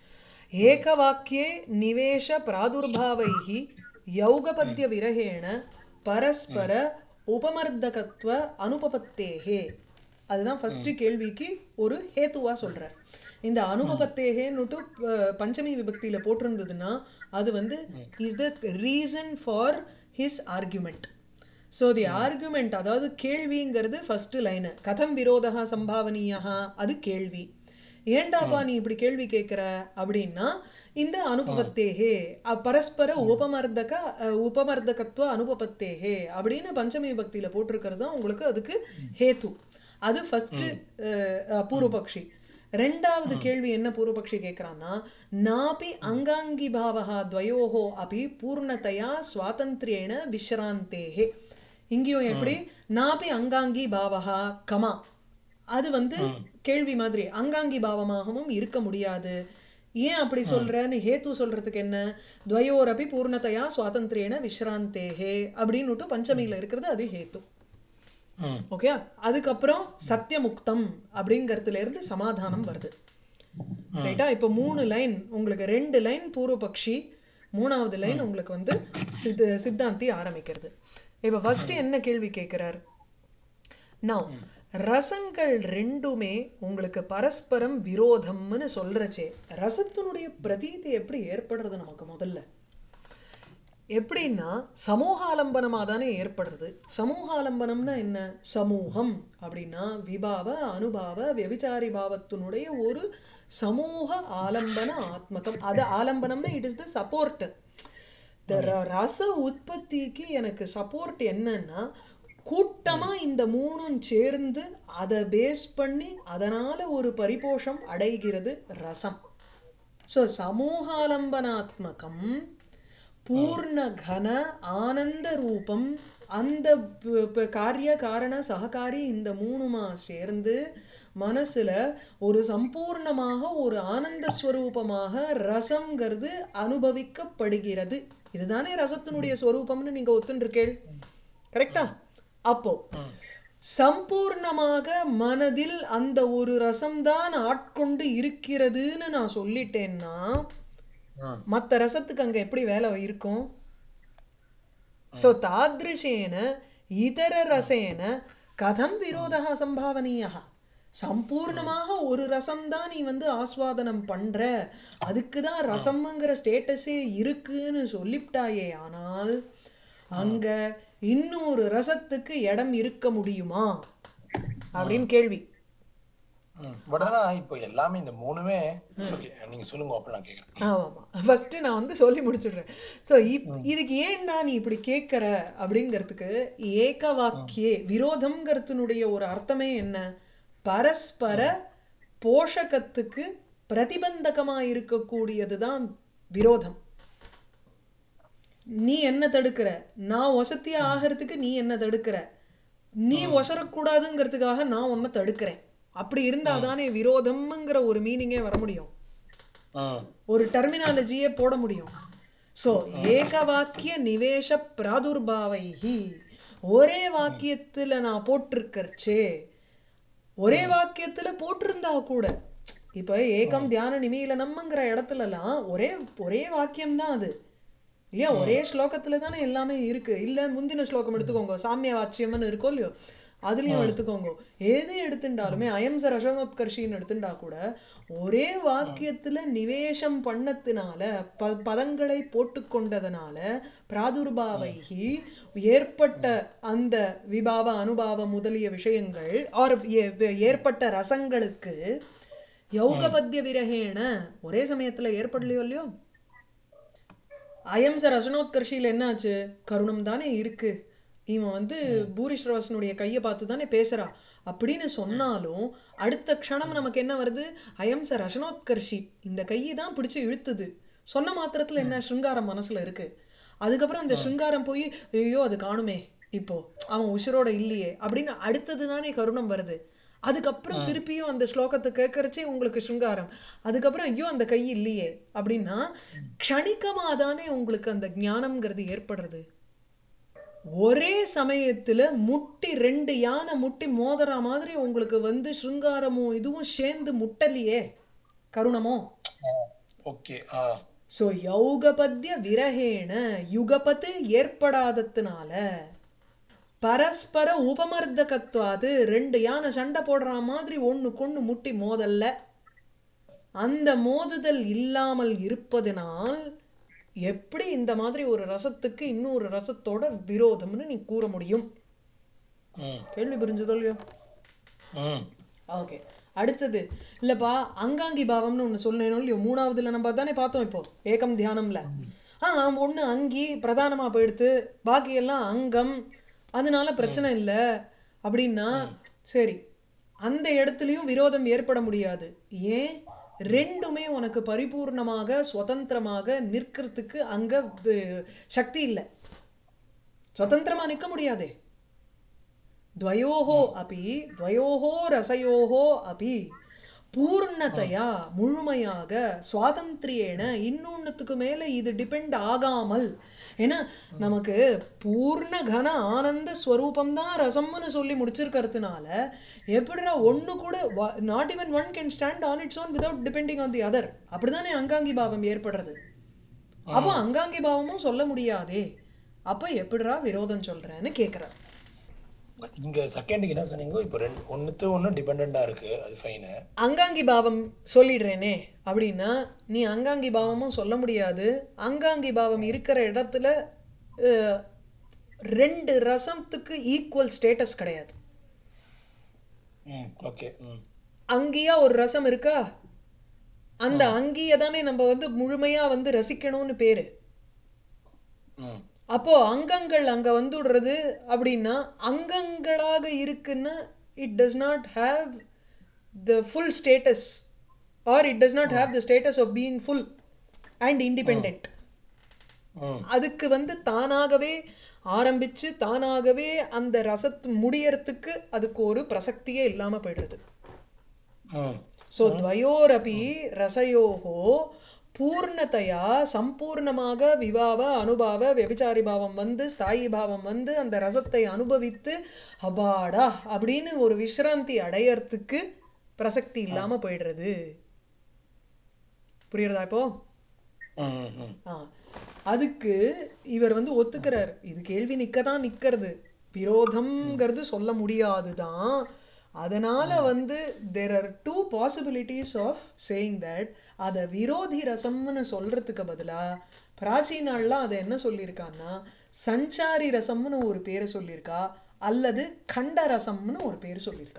ஏகவாக்கியே நிவேஷ பிராதுர்பாவைः யௌகபத்ய விரகேண பரஸ்பர உபமர்தகத்துவ அனுபபத்தேகே அதுதான் ஃபர்ஸ்ட் கேள்விக்கு ஒரு ஹேத்துவா சொல்றார் இந்த அனுபபத்தேகேன்னுட்டு அஹ், பஞ்சமி விபக்தியில போட்டிருந்ததுன்னா அது வந்து is the reason for his argument so the argument அதாவது கேள்விங்கிறது ஃபர்ஸ்ட் லைனு கதம் விரோதா சம்பாவனீயா அது கேள்வி ஏண்டாப்பா நீ இப்படி கேள்வி கேட்குற அப்படின்னா இந்த அனுபவத்தேகே அ- பரஸ்பர உபமர்தக அ, உபமர்தகத்துவ அனுபவத்தேகே அப்படின்னு பஞ்சமி பக்தியில போட்டிருக்கிறது தான் உங்களுக்கு அதுக்கு ஹேத்து அது ஃபர்ஸ்ட் பூர்வபக்ஷி ரெண்டாவது கேள்வி என்ன பூர்வபக்ஷி கேட்குறான்னா நாபி அங்காங்கி பாவகா துவயோகோ அபி பூர்ணதையா சுவாதந்திரேன விஸ்ராந்தேகே இங்கேயும் எப்படி நாபி அங்காங்கி பாவகா கமா அது வந்து கேள்வி மாதிரி அங்காங்கி பாவமாகவும் இருக்க முடியாது ஏன் அப்படி சொல்றேன்னு ஹேத்து சொல்றதுக்கு என்ன துவயோரபி பூர்ணதையா சுவாதந்திரேன விஸ்ராந்தேகே அப்படின்னுட்டு பஞ்சமியில இருக்கிறது அது ஹேத்து ம் ஓகே அதுக்கப்புறம் சத்தியமுக்தம் அப்படிங்கறதுல இருந்து சமாதானம் வருது ரைட்டா இப்போ மூணு லைன் உங்களுக்கு ரெண்டு லைன் பூர்வபக்ஷி மூணாவது லைன் உங்களுக்கு வந்து சித்த சித்தாந்தி ஆரம்பிக்கிறது இப்போ ஃபர்ஸ்ட் என்ன கேள்வி கேட்கிறார் நான் ரசங்கள் ரெண்டுமே உங்களுக்கு பரஸ்பரம் விரோதம்னு சொல்றச்சே ரசத்தினுடைய பிரதீதி எப்படி ஏற்படுறது நமக்கு முதல்ல எப்படின்னா சமூகாலம்பனமாக தானே ஏற்படுறது சமூகாலம்பனம்னா என்ன சமூகம் அப்படின்னா விபாவ அனுபாவ व्यभिचाரி பாவத்தினுடைய ஒரு சமூக ஆலம்பன ஆத்மகம் அது ஆலம்பனம்னா it is the support the ரச உற்பத்திக்கு எனக்கு சப்போர்ட் என்னன்னா கூட்டமா இந்த மூணும் சேர்ந்து அதை பேஸ் பண்ணி அதனால ஒரு பரிபோஷம் அடைகிறது ரசம் ஸோ சமூகாலம்பனாத்மகம் பூர்ண கன ஆனந்த ரூபம் அந்த ப- ப- காரிய காரண சககாரி இந்த மூணுமா சேர்ந்து மனசுல ஒரு சம்பூர்ணமாக ஒரு ஆனந்த ஸ்வரூபமாக ரசம்ங்கிறது அனுபவிக்கப்படுகிறது இதுதானே ரசத்தினுடைய ஸ்வரூபம்னு நீங்க ஒத்துண்டிருக்கேள் கரெக்டா அப்போ சம்பூர்ணமாக மனதில் அந்த ஒரு ரசம்தான் ஆட்கொண்டு இருக்கிறதுன்னு நான் சொல்லிட்டேன்னா ம் மற்ற ரசத்துக்கு அங்க எப்படி வேலை இருக்கும் ஸோ தாதிருஷேன இதர ரசேன கதம் விரோதா சம்பாவனீயா சம்பூர்ணமாக ஒரு ரசம் தான் நீ வந்து ஆஸ்வாதனம் பண்ற அதுக்கு தான் ரசம்ங்கிற ஸ்டேட்டஸே இருக்குன்னு சொல்லிவிட்டாயே ஆனால் அங்க இன்னொரு ரசத்துக்கு இடம் இருக்க முடியுமா அப்படின்னு கேள்வி ம் பட் ஆனா இப்போ எல்லாமே இந்த மூணுமே ஓகே நீங்க சொல்லுங்க அப்ப நான் கேக்குறேன் ஆமாம் ஃபஸ்ட்டு நான் வந்து சொல்லி முடிச்சுடுறேன் ஸோ இப் இதுக்கு ஏன்டா நீ இப்படி கேட்குற அப்படிங்கிறதுக்கு ஏக வாக்கியே விரோதம்ங்கிறதுனுடைய ஒரு அர்த்தமே என்ன பரஸ்பர போஷகத்துக்கு பிரதிபந்தகமாக இருக்கக்கூடியது தான் விரோதம் நீ என்ன தடுக்கிற நான் வசதியா ஆகிறதுக்கு நீ என்ன தடுக்கிற நீ ஒசரக்கூடாதுங்கிறதுக்காக நான் உன்னை தடுக்கிறேன் அப்படி இருந்தால் தானே விரோதம்ங்கிற ஒரு மீனிங்கே வர முடியும் ம் ஒரு டெர்மினாலஜியே போட முடியும் ஸோ ஏக வாக்கிய நிவேஷ பிராதுர்பாவைஹி ஒரே வாக்கியத்தில் நான் போட்டிருக்கறச்சே ஒரே வாக்கியத்தில் போட்டிருந்தா கூட இப்போ ஏகம் தியான நிமீலனம்ங்கிற இடத்துலலாம் ஒரே ஒரே வாக்கியம் தான் அது இல்லையா ஒரே ஸ்லோகத்துல தானே எல்லாமே இருக்கு இல்ல முந்தின ஸ்லோகம் எடுத்துக்கோங்க சாமிய வாச்சியம்னு இருக்கோ இல்லையோ அதுலயும் எடுத்துக்கோங்க எது எடுத்துட்டாலுமே அயம் ச ரசனோத்கர்ஷின்னு எடுத்துட்டா கூட ஒரே வாக்கியத்துல நிவேஷம் பண்ணத்தினால ப பதங்களை போட்டுக்கொண்டதனால பிராதுர்பாவைகி ஏற்பட்ட அந்த விபாவ அனுபாவ முதலிய விஷயங்கள் ஆர் ஏற்பட்ட ரசங்களுக்கு யௌகபத்திய விரகேண ஒரே சமயத்துல ஏற்படலையோ இல்லையோ அயம் ச ரசனோத்கர்ஷியில் என்னாச்சு கருணம் தானே இருக்கு இவன் வந்து பூரி ஸ்ரவசனுடைய கையை பார்த்து தானே பேசுறா அப்படின்னு சொன்னாலும் அடுத்த க்ஷணம் நமக்கு என்ன வருது அயம் ச ரசனோத்கர்ஷி இந்த கையை தான் பிடிச்சு இழுத்துது சொன்ன மாத்திரத்துல என்ன சிருங்காரம் மனசுல இருக்கு அதுக்கப்புறம் அந்த சிருங்காரம் போய் ஐயோ அது காணுமே இப்போ அவன் உசுரோட இல்லையே அப்படின்னு அடுத்தது தானே கருணம் வருது அதுக்கப்புறம் திருப்பியும் அந்த ஸ்லோகத்தை கேட்கறச்சே உங்களுக்கு சிருங்காரம் அதுக்கப்புறம் ஐயோ அந்த கை இல்லையே அப்படின்னா க்ஷணிகமாக தானே உங்களுக்கு அந்த ஞானம்ங்கிறது ஏற்படுறது ஒரே சமயத்துல முட்டி ரெண்டு யானை முட்டி மோதுற மாதிரி உங்களுக்கு வந்து சிருங்காரமும் இதுவும் சேர்ந்து முட்டலையே கருணமோ ஓகே ஆ ஸோ யௌகபத்திய விரகேண யுகபத்து ஏற்படாததுனால பரஸ்பர உபமர்தகத்வாது ரெண்டு யானை சண்டை போடுற மாதிரி ஒன்று கொண்டு முட்டி மோதல்ல அந்த மோதுதல் இல்லாமல் இருப்பதனால் எப்படி இந்த மாதிரி ஒரு ரசத்துக்கு இன்னொரு ரசத்தோட விரோதம்னு நீ கூற முடியும் ம் கேள்வி புரிஞ்சதோ இல்லையோ ம் ஓகே அடுத்தது இல்லைப்பா அங்காங்கி பாவம்னு ஒன்று சொன்னேனோ இல்லையோ மூணாவதுல நம்ம தானே பார்த்தோம் இப்போ ஏகம் தியானம்ல ஆ ஒன்று அங்கி பிரதானமாக போயிடுத்து பாக்கியெல்லாம் அங்கம் அதனால பிரச்சனை இல்லை அப்படின்னா சரி அந்த இடத்துலையும் விரோதம் ஏற்பட முடியாது ஏன் ரெண்டுமே உனக்கு பரிபூர்ணமாக சுதந்திரமாக நிற்கிறதுக்கு அங்கே சக்தி இல்லை சுதந்திரமாக நிற்க முடியாதே द्वयोः अपि द्वयोः रसयोः अपि பூர்ணத்தையா முழுமையாக சுவாதந்திரியேன இன்னொன்னுத்துக்கு மேலே இது டிபெண்ட் ஆகாமல் ஏன்னா நமக்கு பூர்ண கன ஆனந்த ஸ்வரூபம்தான் ரசம்னு சொல்லி முடிச்சிருக்கிறதுனால எப்படிடா ஒன்று கூட not even one can stand on its own without depending on the other அப்படிதானே அங்காங்கி பாவம் ஏற்படுறது அப்போ அங்காங்கி பாவமும் சொல்ல முடியாதே அப்போ எப்படிடா விரோதம் சொல்றேன்னு கேட்குறார் இங்க செகண்டுக்கு என்ன சொன்னீங்க இப்போ ரெண்டு ஒன்றுத்து ஒன்று டிபெண்ட்டாக இருக்கு அது ஃபைனு அங்காங்கி பாவம் சொல்லிடுறேனே அப்படின்னா நீ அங்காங்கி பாவமும் சொல்ல முடியாது அங்காங்கி பாவம் இருக்கிற இடத்துல அஹ், ரெண்டு ரசத்துக்கு ஈக்குவல் ஸ்டேட்டஸ் கிடையாது ம் ஓகே ம் அங்கியா ஒரு ரசம் இருக்கா அந்த அங்கியை தானே நம்ம வந்து முழுமையா வந்து ரசிக்கணும்னு பேரு ம் அப்போ அங்கங்கள் அங்க வந்துடுறது அப்படின்னா அங்கங்களாக இருக்குன்னா it does not have the full status or it does not have the status of being full and independent ம் அதுக்கு வந்து தானாகவே ஆரம்பிச்சு தானாகவே அந்த ரசத்து முடியறதுக்கு அதுக்கு ஒரு பிரசக்தியே இல்லாம போயிடுறது ம் ஸோ துவயோரபி ரசயோகோ பூர்ணதையா சம்பூர்ணமாக விவாவ அனுபாவ வெபிச்சாரி பாவம் வந்து ஸ்தாயி பாவம் வந்து அந்த ரசத்தை அனுபவித்து அபாடா அப்படின்னு ஒரு விஸ்ராந்தி அடையறதுக்கு பிரசக்தி இல்லாம போயிடுறது புரியுறதா இப்போ ம் ம் ஆ அதுக்கு இவர் வந்து ஒத்துக்கிறார் இது கேள்வி நிக்க தான் நிக்கிறது விரோதம்ங்கிறது சொல்ல முடியாது தான் அதனால வந்து there are two possibilities of saying that அதை விரோதி ரசம்னு சொல்றதுக்கு பதிலா பிராச்சீனாலாம் அதை என்ன சொல்லியிருக்கான்னா சஞ்சாரி ரசம்னு ஒரு பேரை சொல்லியிருக்கா அல்லது கண்ட ரசம்னு ஒரு பேர் சொல்லியிருக்கா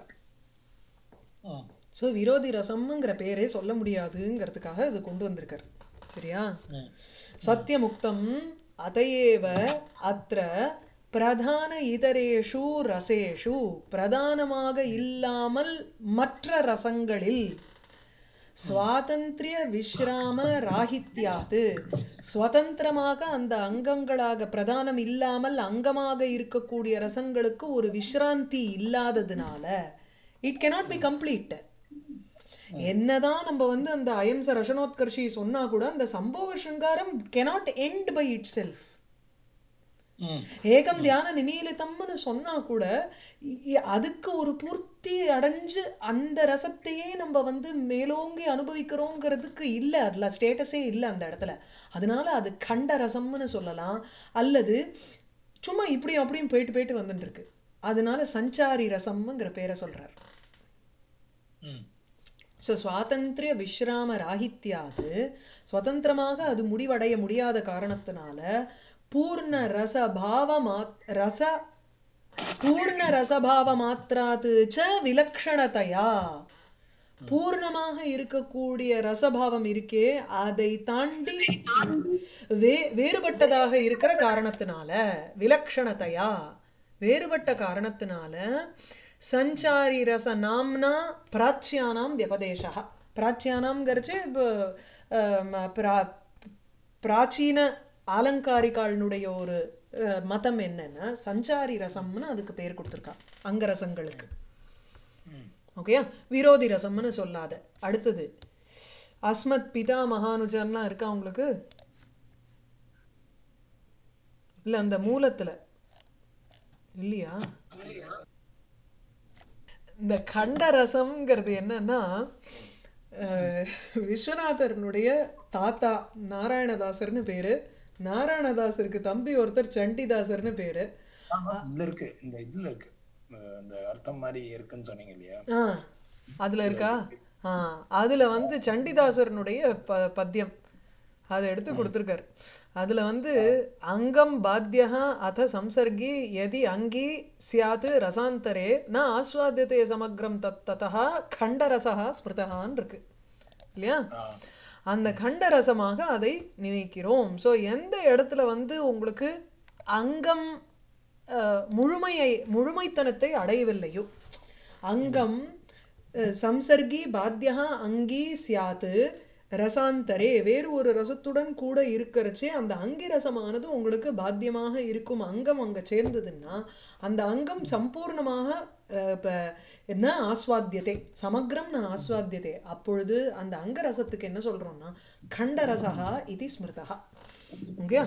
ம் ஸோ விரோதி ரசம்ங்கிற பேரே சொல்ல முடியாதுங்கிறதுக்காக இது கொண்டு வந்திருக்கார் சரியா ம் சத்தியமுக்தம் அதையேவ அத்திர பிரதான இதரேஷு ரசேஷு பிரதானமாக இல்லாமல் மற்ற ரசங்களில் சுவாதந்திரிய விஸ்ராம ராகித்யாது சுதந்திரமாக அந்த அங்கங்களாக பிரதானம் இல்லாமல் அங்கமாக இருக்கக்கூடிய ரசங்களுக்கு ஒரு விஸ்ராந்தி இல்லாததுனால இட் cannot பி கம்ப்ளீட் என்னதான் நம்ம வந்து அந்த அயம்ச ரசனோத்கர்ஷி சொன்னா கூட அந்த சம்பவ சிருங்காரம் cannot end by itself ம் ஏகம் தியான நிமீலிதம்னு சொன்னா கூட இ- இ- அதுக்கு ஒரு பூர்த்தி அடைஞ்சு அந்த ரசத்தையே நம்ம வந்து மேலோங்கி அனுபவிக்கிறோங்கிறதுக்கு இல்லை அதில் ஸ்டேட்டஸே இல்லை அந்த இடத்துல அதனால அது கண்ட ரசம்னு சொல்லலாம் அல்லது சும்மா இப்படியும் அப்படியும் போயிட்டு போயிட்டு வந்துட்டு இருக்கு அதனால சஞ்சாரி ரசம்ங்கிற பேரை சொல்றார் ம் ஸோ சுவாதந்திரிய விஸ்ராம ராகித்யாது சுதந்திரமாக அது முடிவடைய முடியாத காரணத்தினால பூர்ண ரசபாவ மாத் ரச பூர்ண ரசபாவ மாத்திராத்து ச விலக்ஷணதையா பூர்ணமாக இருக்கக்கூடிய ரசபாவம் இருக்கே அதை தாண்டி வே வேறுபட்டதாக இருக்கிற காரணத்தினால விலக்ஷணதையா வேறுபட்ட காரணத்தினால சஞ்சாரி ரச நாம்னா பிராச்சியானாம் வியபதேசா பிராச்சியானாம்ங்கிறச்சு இப்போ அஹ், பிரா- பிராச்சீன ஆலங்காரிகாளினுடைய ஒரு அஹ், மதம் என்னன்னா சஞ்சாரி ரசம்னு அதுக்கு பேர் கொடுத்துருக்கா அங்கரசங்களுக்கு ஓகேயா விரோதி ரசம்னு சொல்லாத அடுத்தது அஸ்மத் பிதா மகானுஜர்லாம் இருக்கா உங்களுக்கு இல்ல அந்த மூலத்துல இல்லையா இந்த கண்ட ரசம்ங்கிறது என்னன்னா அஹ், விஸ்வநாதரனுடைய தாத்தா நாராயணதாசர்னு பேரு நாராயணதாசருக்கு தம்பி ஒருத்தர் சண்டிதாசர்னு பேரு ஆமா இதுல இருக்கு இந்த இதுல இருக்கு அஹ் இந்த அர்த்தம் மாதிரி இருக்குன்னு சொன்னீங்க இல்லையா ஆ அதுல இருக்கா ஆ அதுல வந்து சண்டிதாசரனுடைய ப பத்தியம் அதை எடுத்து கொடுத்துருக்காரு அதுல வந்து அங்கம் பாத்தியா அத சம்சர்கி எதி அங்கி சியாத் ரசாந்தரே ந ஆஸ்வாத்தியதே சமக்ரம் தத் ததா கண்டரசா ஸ்மிருதகான் இருக்கு இல்லையா ஆ அந்த கண்டரசமாக அதை நினைக்கிறோம் ஸோ எந்த இடத்துல வந்து உங்களுக்கு அங்கம் அஹ், முழுமையை முழுமைத்தனத்தை அடையவில்லையோ அங்கம் அஹ், சம்சர்கி பாத்தியா அங்கி சியாத்து ரசாந்தரே வேறு ஒரு ரசத்துடன் கூட இருக்கிறச்சே அந்த அங்கி ரசமானது உங்களுக்கு பாத்தியமாக இருக்கும் அங்கம் அங்க சேர்ந்ததுன்னா அந்த அங்கம் சம்பூர்ணமாக அஹ், இப்ப என்ன ஆஸ்வாத்தியத்தை சமக்ரம் நான் ஆஸ்வாத்தியத்தை அப்பொழுது அந்த அங்க ரசத்துக்கு என்ன சொல்றோம்னா கண்டரசா இது ஸ்மிருதா ஓகே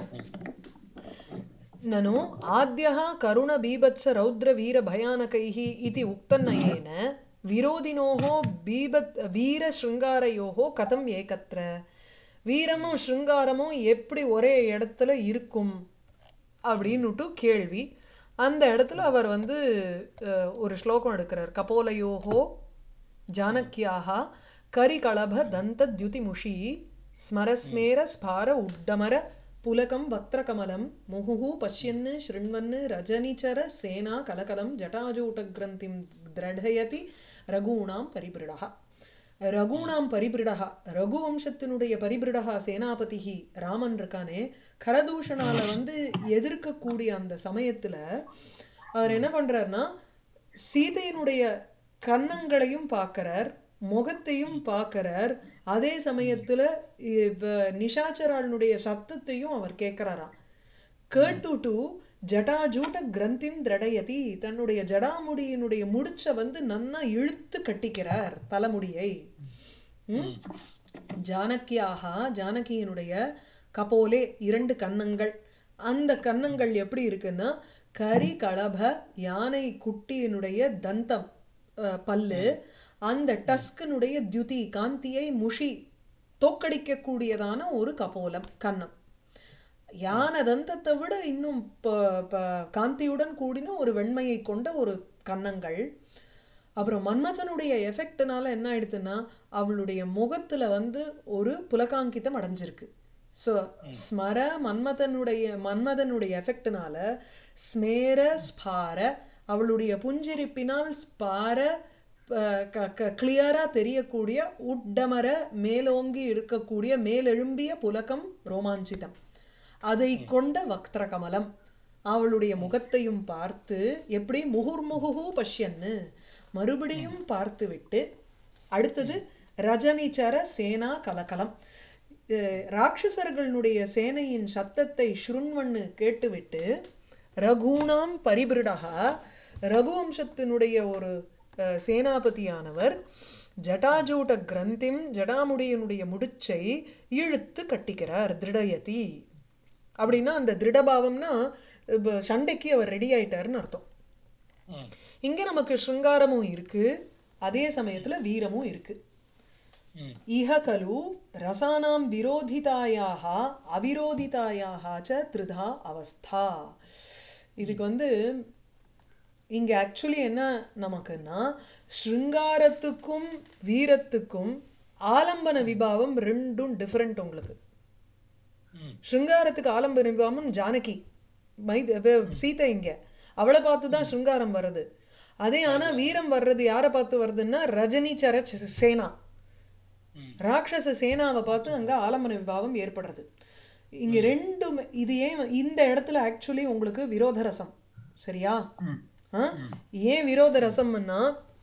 ननु आद्यः करुणबीभत्सरौद्रवीरभयानकैः इति उक्तनयेन विरोधिनोः बीभत् வீரஸ்ருங்காரையோः கதம் ஏகத்திர வீரமும் ஸ்ருங்காரமும் எப்படி ஒரே இடத்துல இருக்கும் அப்படின்னுட்டு கேள்வி அந்த இடத்துல அவர் வந்து அஹ், ஒரு ஸ்லோகம் எடுக்கிறார் கபோலயோகோ ஜானக்கியாக கரிகளப தந்த தியுதிமுஷி ஸ்மரஸ்மேர ஸ்பார உட்டமர புலகம் வக்திரகமலம் முகுஹு பஷ்யன்னு ஸ்ருண்வன்னு ரஜனிச்சர சேனா கலகலம் ஜட்டாஜூட்டகிரந்திம் திரடயதி ரகூணாம் பரிபிருடா ரகுணாம் பரிபிருடா ரகுவம்சத்தினுடைய பரிபிருடா சேனாபதிஹி ராமன் இருக்கானே கரதூஷணால வந்து எதிர்க்கக்கூடிய அந்த சமயத்துல அவர் என்ன பண்றாருன்னா சீதையினுடைய கன்னங்களையும் பார்க்கறார் முகத்தையும் பார்க்கறார் அதே சமயத்துல இப்ப நிஷாச்சராளனுடைய சத்தத்தையும் அவர் கேட்கிறாராம் கேட்டுட்டு ஜடாஜூட கிரந்திம் திரடயதி தன்னுடைய ஜடாமுடியினுடைய முடிச்ச வந்து நன்னா இழுத்து கட்டிக்கிறார் தலைமுடியை ம்? ஜானகியாக ஜானகியினுடைய கபோலே இரண்டு கன்னங்கள் அந்த கன்னங்கள் எப்படி இருக்குன்னா கரி களப யானை குட்டியினுடைய தந்தம் அஹ், பல்லு அந்த டஸ்கினுடைய தியுதி காந்தியை முஷி தோக்கடிக்கக்கூடியதான ஒரு கபோலம் கன்னம் யானை தந்தத்தை விட இன்னும் ப- ப- காந்தியுடன் கூடின ஒரு வெண்மையை கொண்ட ஒரு கன்னங்கள் அப்புறம் மன்மதனுடைய எஃபெக்ட்னால என்ன ஆயிடுதுன்னா அவளுடைய முகத்துல வந்து ஒரு புலகாங்கிதம் அடைஞ்சிருக்கு ஸோ ஸ்மர மன்மதனுடைய மன்மதனுடைய எஃபெக்ட்னால ஸ்மேர ஸ்பார அவளுடைய புஞ்சிரிப்பினால் ஸ்பார கிளியரா தெரியக்கூடிய உட்டமர மேலோங்கி இருக்கக்கூடிய மேலெழும்பிய புலகம் ரோமாஞ்சிதம் அதை கொண்ட வக்திர கமலம் அவளுடைய முகத்தையும் பார்த்து எப்படி முகுர்முகுஹு பஷ்யன்னு மறுபடியும் பார்த்துவிட்டு அடுத்தது ரஜனிச்சர சேனா கலகலம் அஹ் ராட்சசர்களுடைய சேனையின் சத்தத்தை ஸ்ருண்வன்னு கேட்டுவிட்டு ரகுணாம் பரிபிருடக ரகுவம்சத்தினுடைய ஒரு அஹ், சேனாபதியானவர் ஜட்டாஜூட கிரந்திம் ஜடாமுடியனுடைய முடிச்சை இழுத்து கட்டிக்கிறார் திருடயதி அப்படின்னா அந்த திருடபாவம்னா இப்ப சண்டைக்கு அவர் ரெடி ஆயிட்டாருன்னு அர்த்தம் ம் இங்க நமக்கு ஸ்ருங்காரமும் இருக்கு அதே சமயத்துல வீரமும் இருக்கு ம் இஹ கலு ரசானாம் விரோதிதாயாக அவிரோதிதாயாக ச த்ரிதா அவஸ்தா இதுக்கு வந்து இங்க ஆக்சுவலி என்ன நமக்குன்னா ஸ்ருங்காரத்துக்கும் வீரத்துக்கும் ஆலம்பன விபாவம் ரெண்டும் டிஃப்ரெண்ட் உங்களுக்கு ம் ஸ்ருங்காரத்துக்கு ஆலம்பன விபாவம் ஜானகி மைத வே- சீதை இங்க அவளை பார்த்து தான் ஸ்ருங்காரம் வருது அதே ஆனா வீரம் வர்றது யாரை பார்த்து வருதுன்னா ரஜினி சர சேனா ம் ராட்சச சேனாவை பார்த்து அங்க ஆலம்பன விபாவம் ஏற்படுறது இங்க ரெண்டும் இது ஏன் இந்த இடத்துல ஆக்சுவலி உங்களுக்கு விரோத ரசம் சரியா ம் ஆ? ஏன் விரோத ரசம்னா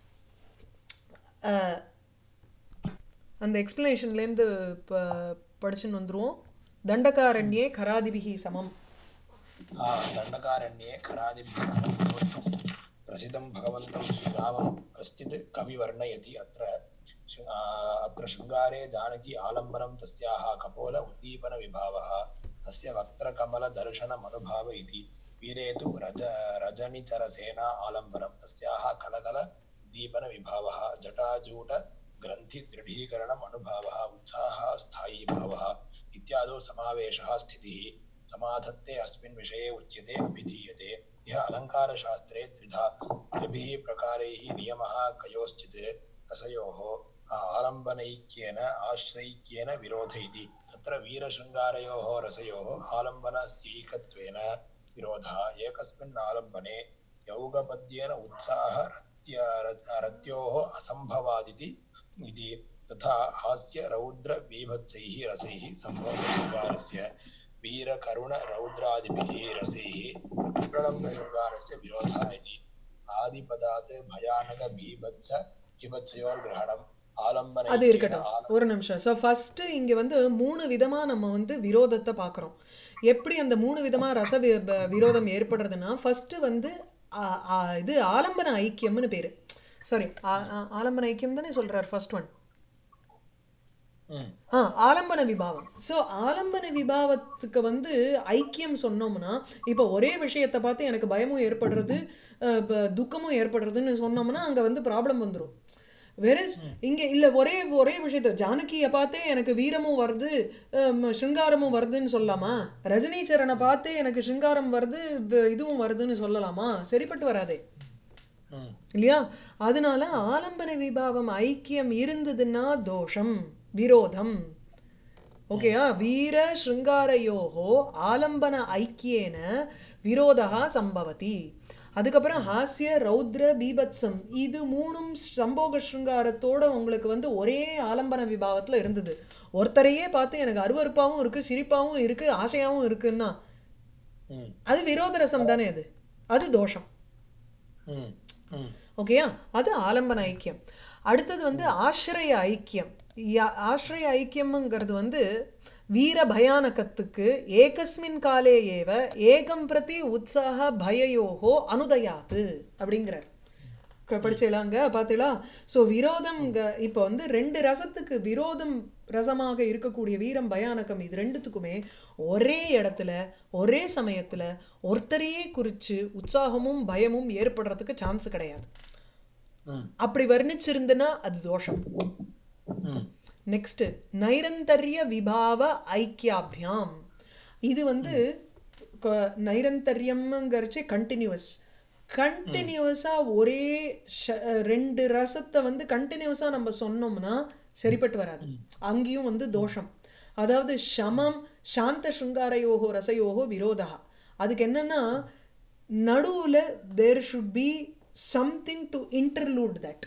அஹ், அந்த எக்ஸ்பிளனேஷன்லேருந்து இப்போ படிச்சுன்னு வந்துருவோம் தண்டகாரண்யே கராதிபிகி சமம் आ दण्डकारण्ये खरादिभिः समं प्रसिद्धं भगवन्तं श्रीरामं कश्चित् कविवर्णयति अत्र शृ- आ, अत्र शृङ्गारे जानकी आलम्बनं तस्याः कपोल उद्दीपनविभावः तस्य वक्त्रकमलदर्शनमनुभाव इति वीरे तु रज रजनिचरसेना आलम्बनं तस्याः कलकल उद्दीपनविभावः जटाजूट ग्रन्थिदृढीकरणम् अनुभावः उत्साहः स्थायी भावः इत्यादौ समावेशः स्थितिः समाधत्ते अस्मिन् विषये उच्यते अभिधीयते यः अलङ्कारशास्त्रे त्रिधा त्रिभिः प्रकारैः नियमः कयोश्चित् रसयोः आलम्बनैक्येन आश्रैक्येन विरोध इति तत्र वीरशृङ्गारयोः रसयोः आलम्बनस्यैकत्वेन विरोधः एकस्मिन् आलम्बने यौगपद्येन उत्साहरत्य रत्योः असम्भवादिति इति तथा हास्य रौद्र बीभत्सैः रसैः सम्भवशृङ्गारस्य वीरकरुणरौद्रादिभिः रसैः प्रलम्बशृङ्गारस्य विरोधः इति आदिपदात् भयानक बीभत्स बीभत्सयोर्ग्रहणम् அது आलम्बनैक्येन இருக்கட்டும் ஒரு நிமிஷம் ஸோ ஃபர்ஸ்ட் இங்க வந்து மூணு விதமா நம்ம வந்து விரோதத்தை பார்க்குறோம் எப்படி அந்த மூணு விதமா ரச வி- ப- விரோதம் ஏற்படுறதுன்னா ஃபர்ஸ்ட் வந்து ஆ- ஆ- இது ஆலம்பன ஐக்கியம்னு பேரு சாரி ஆலம்பன ஐக்கியம் தானே சொல்றார் ஃபர்ஸ்ட் ஒன் ம் ஆ ஆலம்பன விபாவம் ஸோ ஆலம்பன விபாவத்துக்கு வந்து ஐக்கியம் சொன்னோம்னா இப்போ ஒரே விஷயத்தை பார்த்து எனக்கு பயமும் ஏற்படுறது அஹ், ப- துக்கமும் ஏற்படுறதுன்னு சொன்னோம்னா அங்கே வந்து ப்ராப்ளம் வந்துடும் வெரஸ் இங்க இல்ல ஒரே ஒரே விஷயத்த ஜானகியை பார்த்தே எனக்கு வீரமும் வருது ஹம், சிருங்காரமும் வருதுன்னு சொல்லலாமா ரஜினீச்சரனை பார்த்தே எனக்கு சிருங்காரம் வருது ப- இதுவும் வருதுன்னு சொல்லலாமா சரிப்பட்டு வராதே ம் இல்லையா அதனால ஆலம்பன விபாவம் ஐக்கியம் இருந்ததுன்னா தோஷம் விரோதம் ஓகேயா வீர ஸ்ருங்காரயோகோ ஆலம்பன ஐக்கியேன விரோதா சம்பவதி அதுக்கப்புறம் ஹாஸ்ய ரௌத்ர பீபத்சம் இது மூணும் சம்போக ஸ்ருங்காரத்தோட உங்களுக்கு வந்து ஒரே ஆலம்பன விபாவத்துல இருந்தது ஒருத்தரையே பார்த்து எனக்கு அருவருப்பாவும் இருக்கு சிரிப்பாவும் இருக்கு ஆசையாவும் இருக்குன்னா ம் அது விரோத ரசம் தானே அது அது தோஷம் ம் ம் ஓகேயா அது ஆலம்பன ஐக்கியம் அடுத்தது வந்து ஆශ්‍රய ஐக்கியம் யா- ஆශ්‍රய ஐக்கியம்ங்கிறது வந்து வீர பயானகத்துக்கு ஏகஸ்மின் காலே ஏவ ஏகம் பிரதி உற்சாக பயயோகோ அனுதயாத்து அப்படிங்கிறார் க- படிச்சீங்களாங்க பார்த்தீங்களா ஸோ விரோதம் இப்போ வந்து ரெண்டு ரசத்துக்கு விரோதம் ரசமாக இருக்கக்கூடிய வீரம் பயானகம் இது ரெண்டுத்துக்குமே ஒரே இடத்துல ஒரே சமயத்துல ஒருத்தரையே குறித்து உற்சாகமும் பயமும் ஏற்படுறதுக்கு சான்ஸ் கிடையாது ம் அப்படி வர்ணிச்சிருந்துன்னா அது தோஷம் ம் நெக்ஸ்ட் நைரந்தர்ய விபாவ ஐக்கியாபியாம் இது வந்து க- நைரந்தர்யம்ங்கிறச்சு கண்டினியூவஸ் கண்டினியூவஸாக ஒரே ஷ- ரெண்டு ரசத்தை வந்து கண்டினியூவஸாக நம்ம சொன்னோம்னா சரிப்பட்டு வராது அங்கேயும் வந்து தோஷம் அதாவது ஷமம் சாந்த ஸ்ருங்காரயோகோ ரசயோகோ விரோதா அதுக்கு என்னன்னா நடுவுல there should be something to interlude that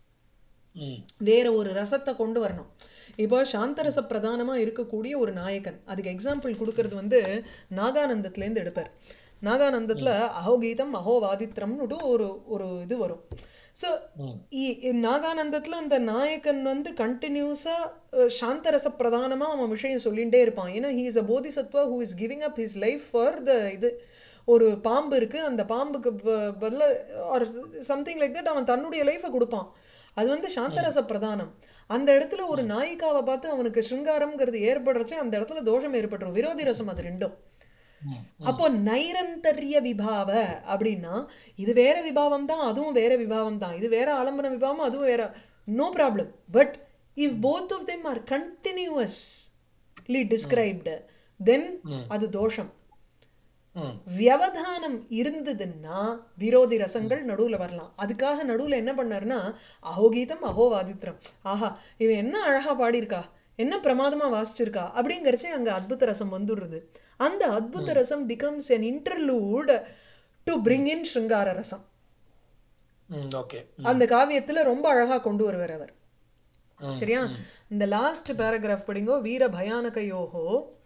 ம் வேற ஒரு ரசத்தை கொண்டு வரணும் இப்போ சாந்தரச பிரதானமா இருக்கக்கூடிய ஒரு நாயகன் அதுக்கு எக்ஸாம்பிள் கொடுக்கறது வந்து நாகானந்தத்துலேருந்து எடுப்பார் நாகானந்தத்துல அஹோகீதம் அஹோவாதித்ரம்னுட்டு ஒரு ஒரு இது வரும் ஸோ நாகானந்தத்துல அந்த நாயகன் வந்து கண்டினியூஸா சாந்தரச பிரதானமா அவன் விஷயம் சொல்லிகிட்டே இருப்பான் ஏன்னா he is a Bodhisattva who is giving up his life for the இது ஒரு பாம்பு இருக்கு அந்த பாம்புக்கு ப- பதிலா ஆர் சம்திங் லைக் தட் அவன் தன்னுடைய லைஃபை கொடுப்பான் அது வந்து சாந்தரச பிரதானம் அந்த இடத்துல ஒரு நாயிகாவை பார்த்து அவனுக்கு சிருங்காரம்ங்கிறது ஏற்படுறச்சு அந்த இடத்துல தோஷம் ஏற்பட்டுரும் விரோதி ரசம் அது ரெண்டும் ம் அப்போ நைரந்தர்ய விபாவ அப்படின்னா இது வேற விபாவம் தான் அதுவும் வேற விபாவம் தான் இது வேற ஆலம்பன விபாவம் அதுவும் வேற no problem but if both of them are continuously described then அது தோஷம் ம் வியவதானம் இருந்ததுன்னா விரோதி ரசங்கள் நடுவுல வரலாம் அதுக்காக நடுவுல என்ன பண்ணாருன்னா அஹோகீதம் அஹோவாதித்ரம் ஆஹா இவன் என்ன அழகா பாடியிருக்கா என்ன பிரமாதமா வாசிச்சிருக்கா அப்படிங்கறச்சே அங்க அத்புத ரசம் வந்துடுறது அந்த அத்புத ரசம் becomes an interlude to bring in ஸ்ருங்கார ரசம் ம் ஓகே அந்த காவியத்துல ரொம்ப அழகா கொண்டு வருவார் அவர் ம் சரியா இந்த லாஸ்ட் பேராகிராஃப் படிங்கோ வீர பயானகயோகோ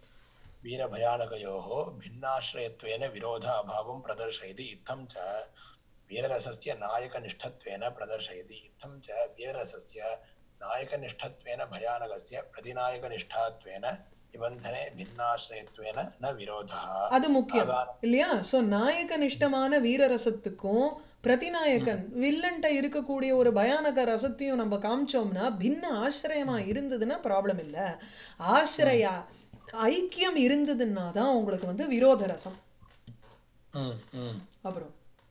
वीरभयानकयोः भिन्नाश्रयत्वेन विरोध अभावं प्रदर्शयति इत्थं च वीररसस्य नायकनिष्ठत्वेन प्रदर्शयति इत्थं च वीररसस्य नायकनिष्ठत्वेन भयानकस्य प्रतिनायकनिष्ठात्वेन निबन्धने भिन्नाश्रयत्वेन न विरोधः அது முக்கியம் आगानं இல்லையா ஸோ நாயக நிஷ்டமான வீரரசத்துக்கும் பிரதிநாயகன் வில்லன்ட்ட இருக்கக்கூடிய ஒரு பயானக ரசத்தையும் நம்ம காமிச்சோம்னா பின்ன ஆசிரியமா இருந்ததுன்னா ப்ராப்ளம் இல்லை ஆசிரியா ஐக்கியம் இருந்ததுன்னா தான் உங்களுக்கு வந்து விரோத ரசம் ம், ம். அப்புறம்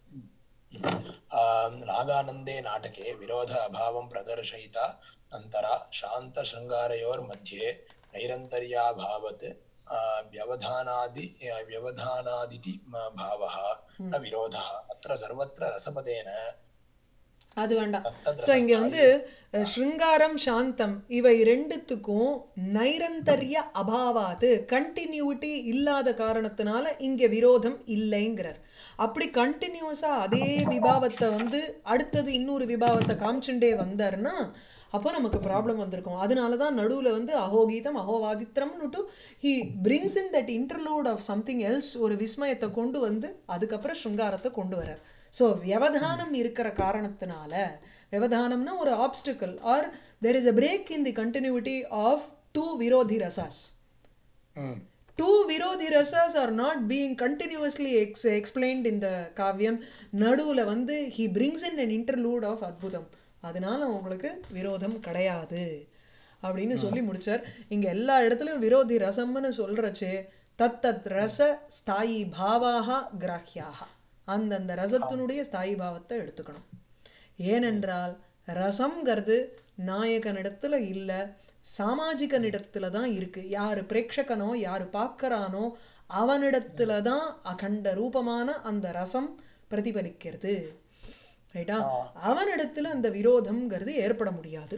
आम्, नागानन्दे नाटके विरोध अभावं प्रदर्शयिता अन्तरा शान्तशृङ्गारयोर्मध्ये नैरन्तर्याभावत् आ, व्यवधानादि व्यवधानादिति म, भावः न विरोधः अत्र सर्वत्र रसपदेन அது வேண்டாம் तत्तद् ஸோ இங்கே வந்து रसस्थायी அஹ், ஸ்ருங்காரம் சாந்தம் இவை ரெண்டுத்துக்கும் நைரந்தர்ய அபாவாது கண்டினியூட்டி இல்லாத காரணத்தினால இங்கே விரோதம் இல்லைங்கிறார் அப்படி கண்டினியூஸாக அதே விபாவத்தை வந்து அடுத்தது இன்னொரு விபாவத்தை காமிச்சுட்டே வந்தாருன்னா அப்போ நமக்கு ப்ராப்ளம் வந்திருக்கும் அதனால தான் நடுவில் வந்து அஹோகீதம் அஹோவாதித்ரம்னுட்டு he brings in that interlude of something else ஒரு விஸ்மயத்தை கொண்டு வந்து அதுக்கப்புறம் ஸ்ருங்காரத்தை கொண்டு வரார் ஸோ வியவதானம் இருக்கிற காரணத்தினால வியவதானம்னா ஒரு obstacle or there is a break in the continuity of two விரோதி ரசாஸ் ம், டூ விரோதி ரசாஸ் are not being continuously ex explained இந்த காவியம் நடுவில் வந்து he brings in an interlude of அத்புதம் அதனால உங்களுக்கு விரோதம் கிடையாது அப்படின்னு சொல்லி முடிச்சார் இங்க எல்லா இடத்துலயும் விரோதி ரசம்னு சொல்றச்சு தத்தத் ரச ஸ்தாயி பாவாக கிராஹ்யாக அந்தந்த ரசத்தினுடைய ஸ்தாயி பாவத்தை எடுத்துக்கணும் ஏனென்றால் ரசம்ங்கிறது நாயகனிடத்துல இல்லை சாமாஜிகனிடத்துல தான் இருக்கு யார் பிரேட்சகனோ யார் பார்க்கறானோ அவனிடத்துல தான் அகண்ட ரூபமான அந்த ரசம் பிரதிபலிக்கிறது ரைட்டா அவனிடத்துல அந்த விரோதம்ங்கிறது ஏற்பட முடியாது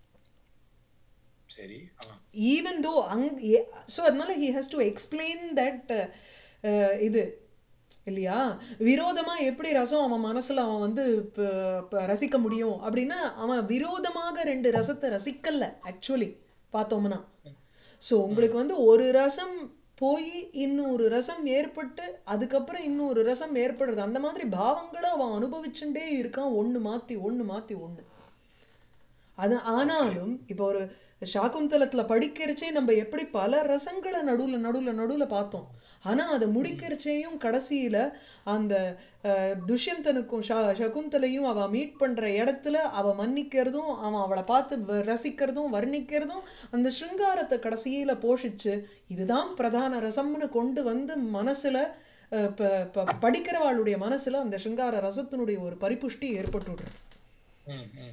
சரி ஆ ஈவன் தோ அங் ஸோ அதனால he has to explain that இது இல்லையா விரோதமா எப்படி ரசம் அவன் மனசுல அவன் வந்து ப- ப- ரசிக்க முடியும் அப்படின்னா அவன் விரோதமாக ரெண்டு ரசத்தை ரசிக்கல ஆக்சுவலி பார்த்தோம்னா ஸோ உங்களுக்கு வந்து ஒரு ரசம் போய் இன்னொரு ரசம் ஏற்பட்டு அதுக்கப்புறம் இன்னொரு ரசம் ஏற்படுறது அந்த மாதிரி பாவங்களை அவன் அனுபவிச்சுட்டே இருக்கான் ஒன்று மாற்றி ஒன்று மாற்றி ஒன்று அது ஆனாலும் இப்போ ஒரு சாகுந்தலத்துல படிக்கிறச்சே நம்ம எப்படி பல ரசங்களை நடுவுல நடுவுல நடுவுல பார்த்தோம் ஆனா அதை முடிக்கிறச்சேயும் கடைசியில அந்த அஹ், துஷ்யந்தனுக்கும் ஷா சகுந்தலையும் அவ மீட் பண்ற இடத்துல அவ மன்னிக்கிறதும் அவன் அவளை பார்த்து வ- ரசிக்கிறதும் வர்ணிக்கிறதும் அந்த சிருங்காரத்தை கடைசியில போஷிச்சு இதுதான் பிரதான ரசம்னு கொண்டு வந்து மனசுல அஹ், ப- ப- படிக்கிறவாளுடைய மனசுல அந்த சிருங்கார ரசத்தினுடைய ஒரு பரிபுஷ்டி ஏற்பட்டு விடுறது ம் ம்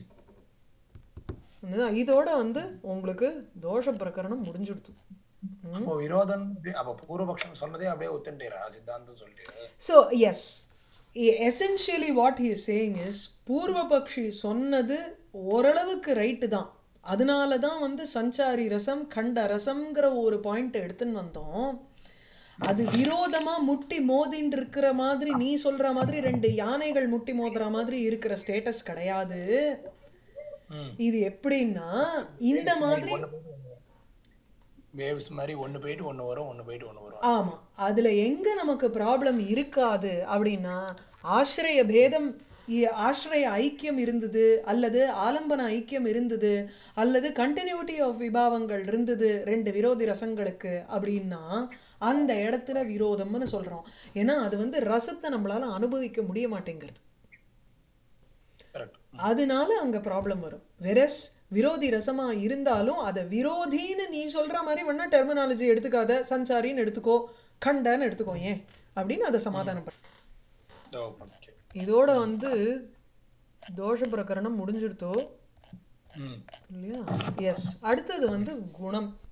அதுதான் இதோட வந்து உங்களுக்கு தோஷ பிரகரணம் முடிஞ்சுடுத்து அப்போ விரோதம் அப்போ பூர்வபக்ஷம் சொன்னதே அப்படியே ஒத்துட்டேரா சித்தாந்தம் சொல்லிட்டு ஸோ எஸ் essentially what he saying is பூர்வபக்ஷி சொன்னது ஓரளவுக்கு ரைட்டு தான் அதனால தான் வந்து சஞ்சாரி ரசம் கண்ட ரசம்ங்கிற ஒரு பாயிண்ட் எடுத்துன்னு வந்தோம் அது விரோதமா முட்டி மோதின்னு இருக்கிற மாதிரி நீ சொல்ற மாதிரி ரெண்டு யானைகள் முட்டி மோதுற மாதிரி இருக்கிற ஸ்டேட்டஸ் கிடையாது ம் இது எப்படின்னா இந்த மாதிரி வேவ்ஸ் மாதிரி ஒன்று போயிட்டு ஒன்று வரும் ஒன்று போயிட்டு ஒன்று வரும் ஆமா அதுல எங்க நமக்கு ப்ராப்ளம் இருக்காது அப்படின்னா ஆசிரிய பேதம் இ- ஆசிரிய ஐக்கியம் இருந்தது அல்லது ஆலம்பன ஐக்கியம் இருந்தது அல்லது கண்டினியூட்டி ஆஃப் விபாவங்கள் இருந்தது ரெண்டு விரோதி ரசங்களுக்கு அப்படின்னா அந்த இடத்துல விரோதம்னு சொல்றோம் ஏன்னா அது வந்து ரசத்தை நம்மளால அனுபவிக்க முடிய மாட்டேங்கிறது கரெக்ட் அதனால அங்க ப்ராப்ளம் வரும் வெரஸ் விரோதி ரசமா இருந்தாலும் அதை விரோதின்னு நீ சொல்ற மாதிரி வேணா டெர்மினாலஜி எடுத்துக்காத சஞ்சாரின்னு எடுத்துக்கோ கண்டன்னு எடுத்துக்கோ ஏன் அப்படின்னு அதை சமாதானம் பண்ண ஓகே இதோட வந்து தோஷ பிரகரணம் முடிஞ்சிடுத்தோ ம் இல்லையா எஸ் அடுத்தது வந்து குணம்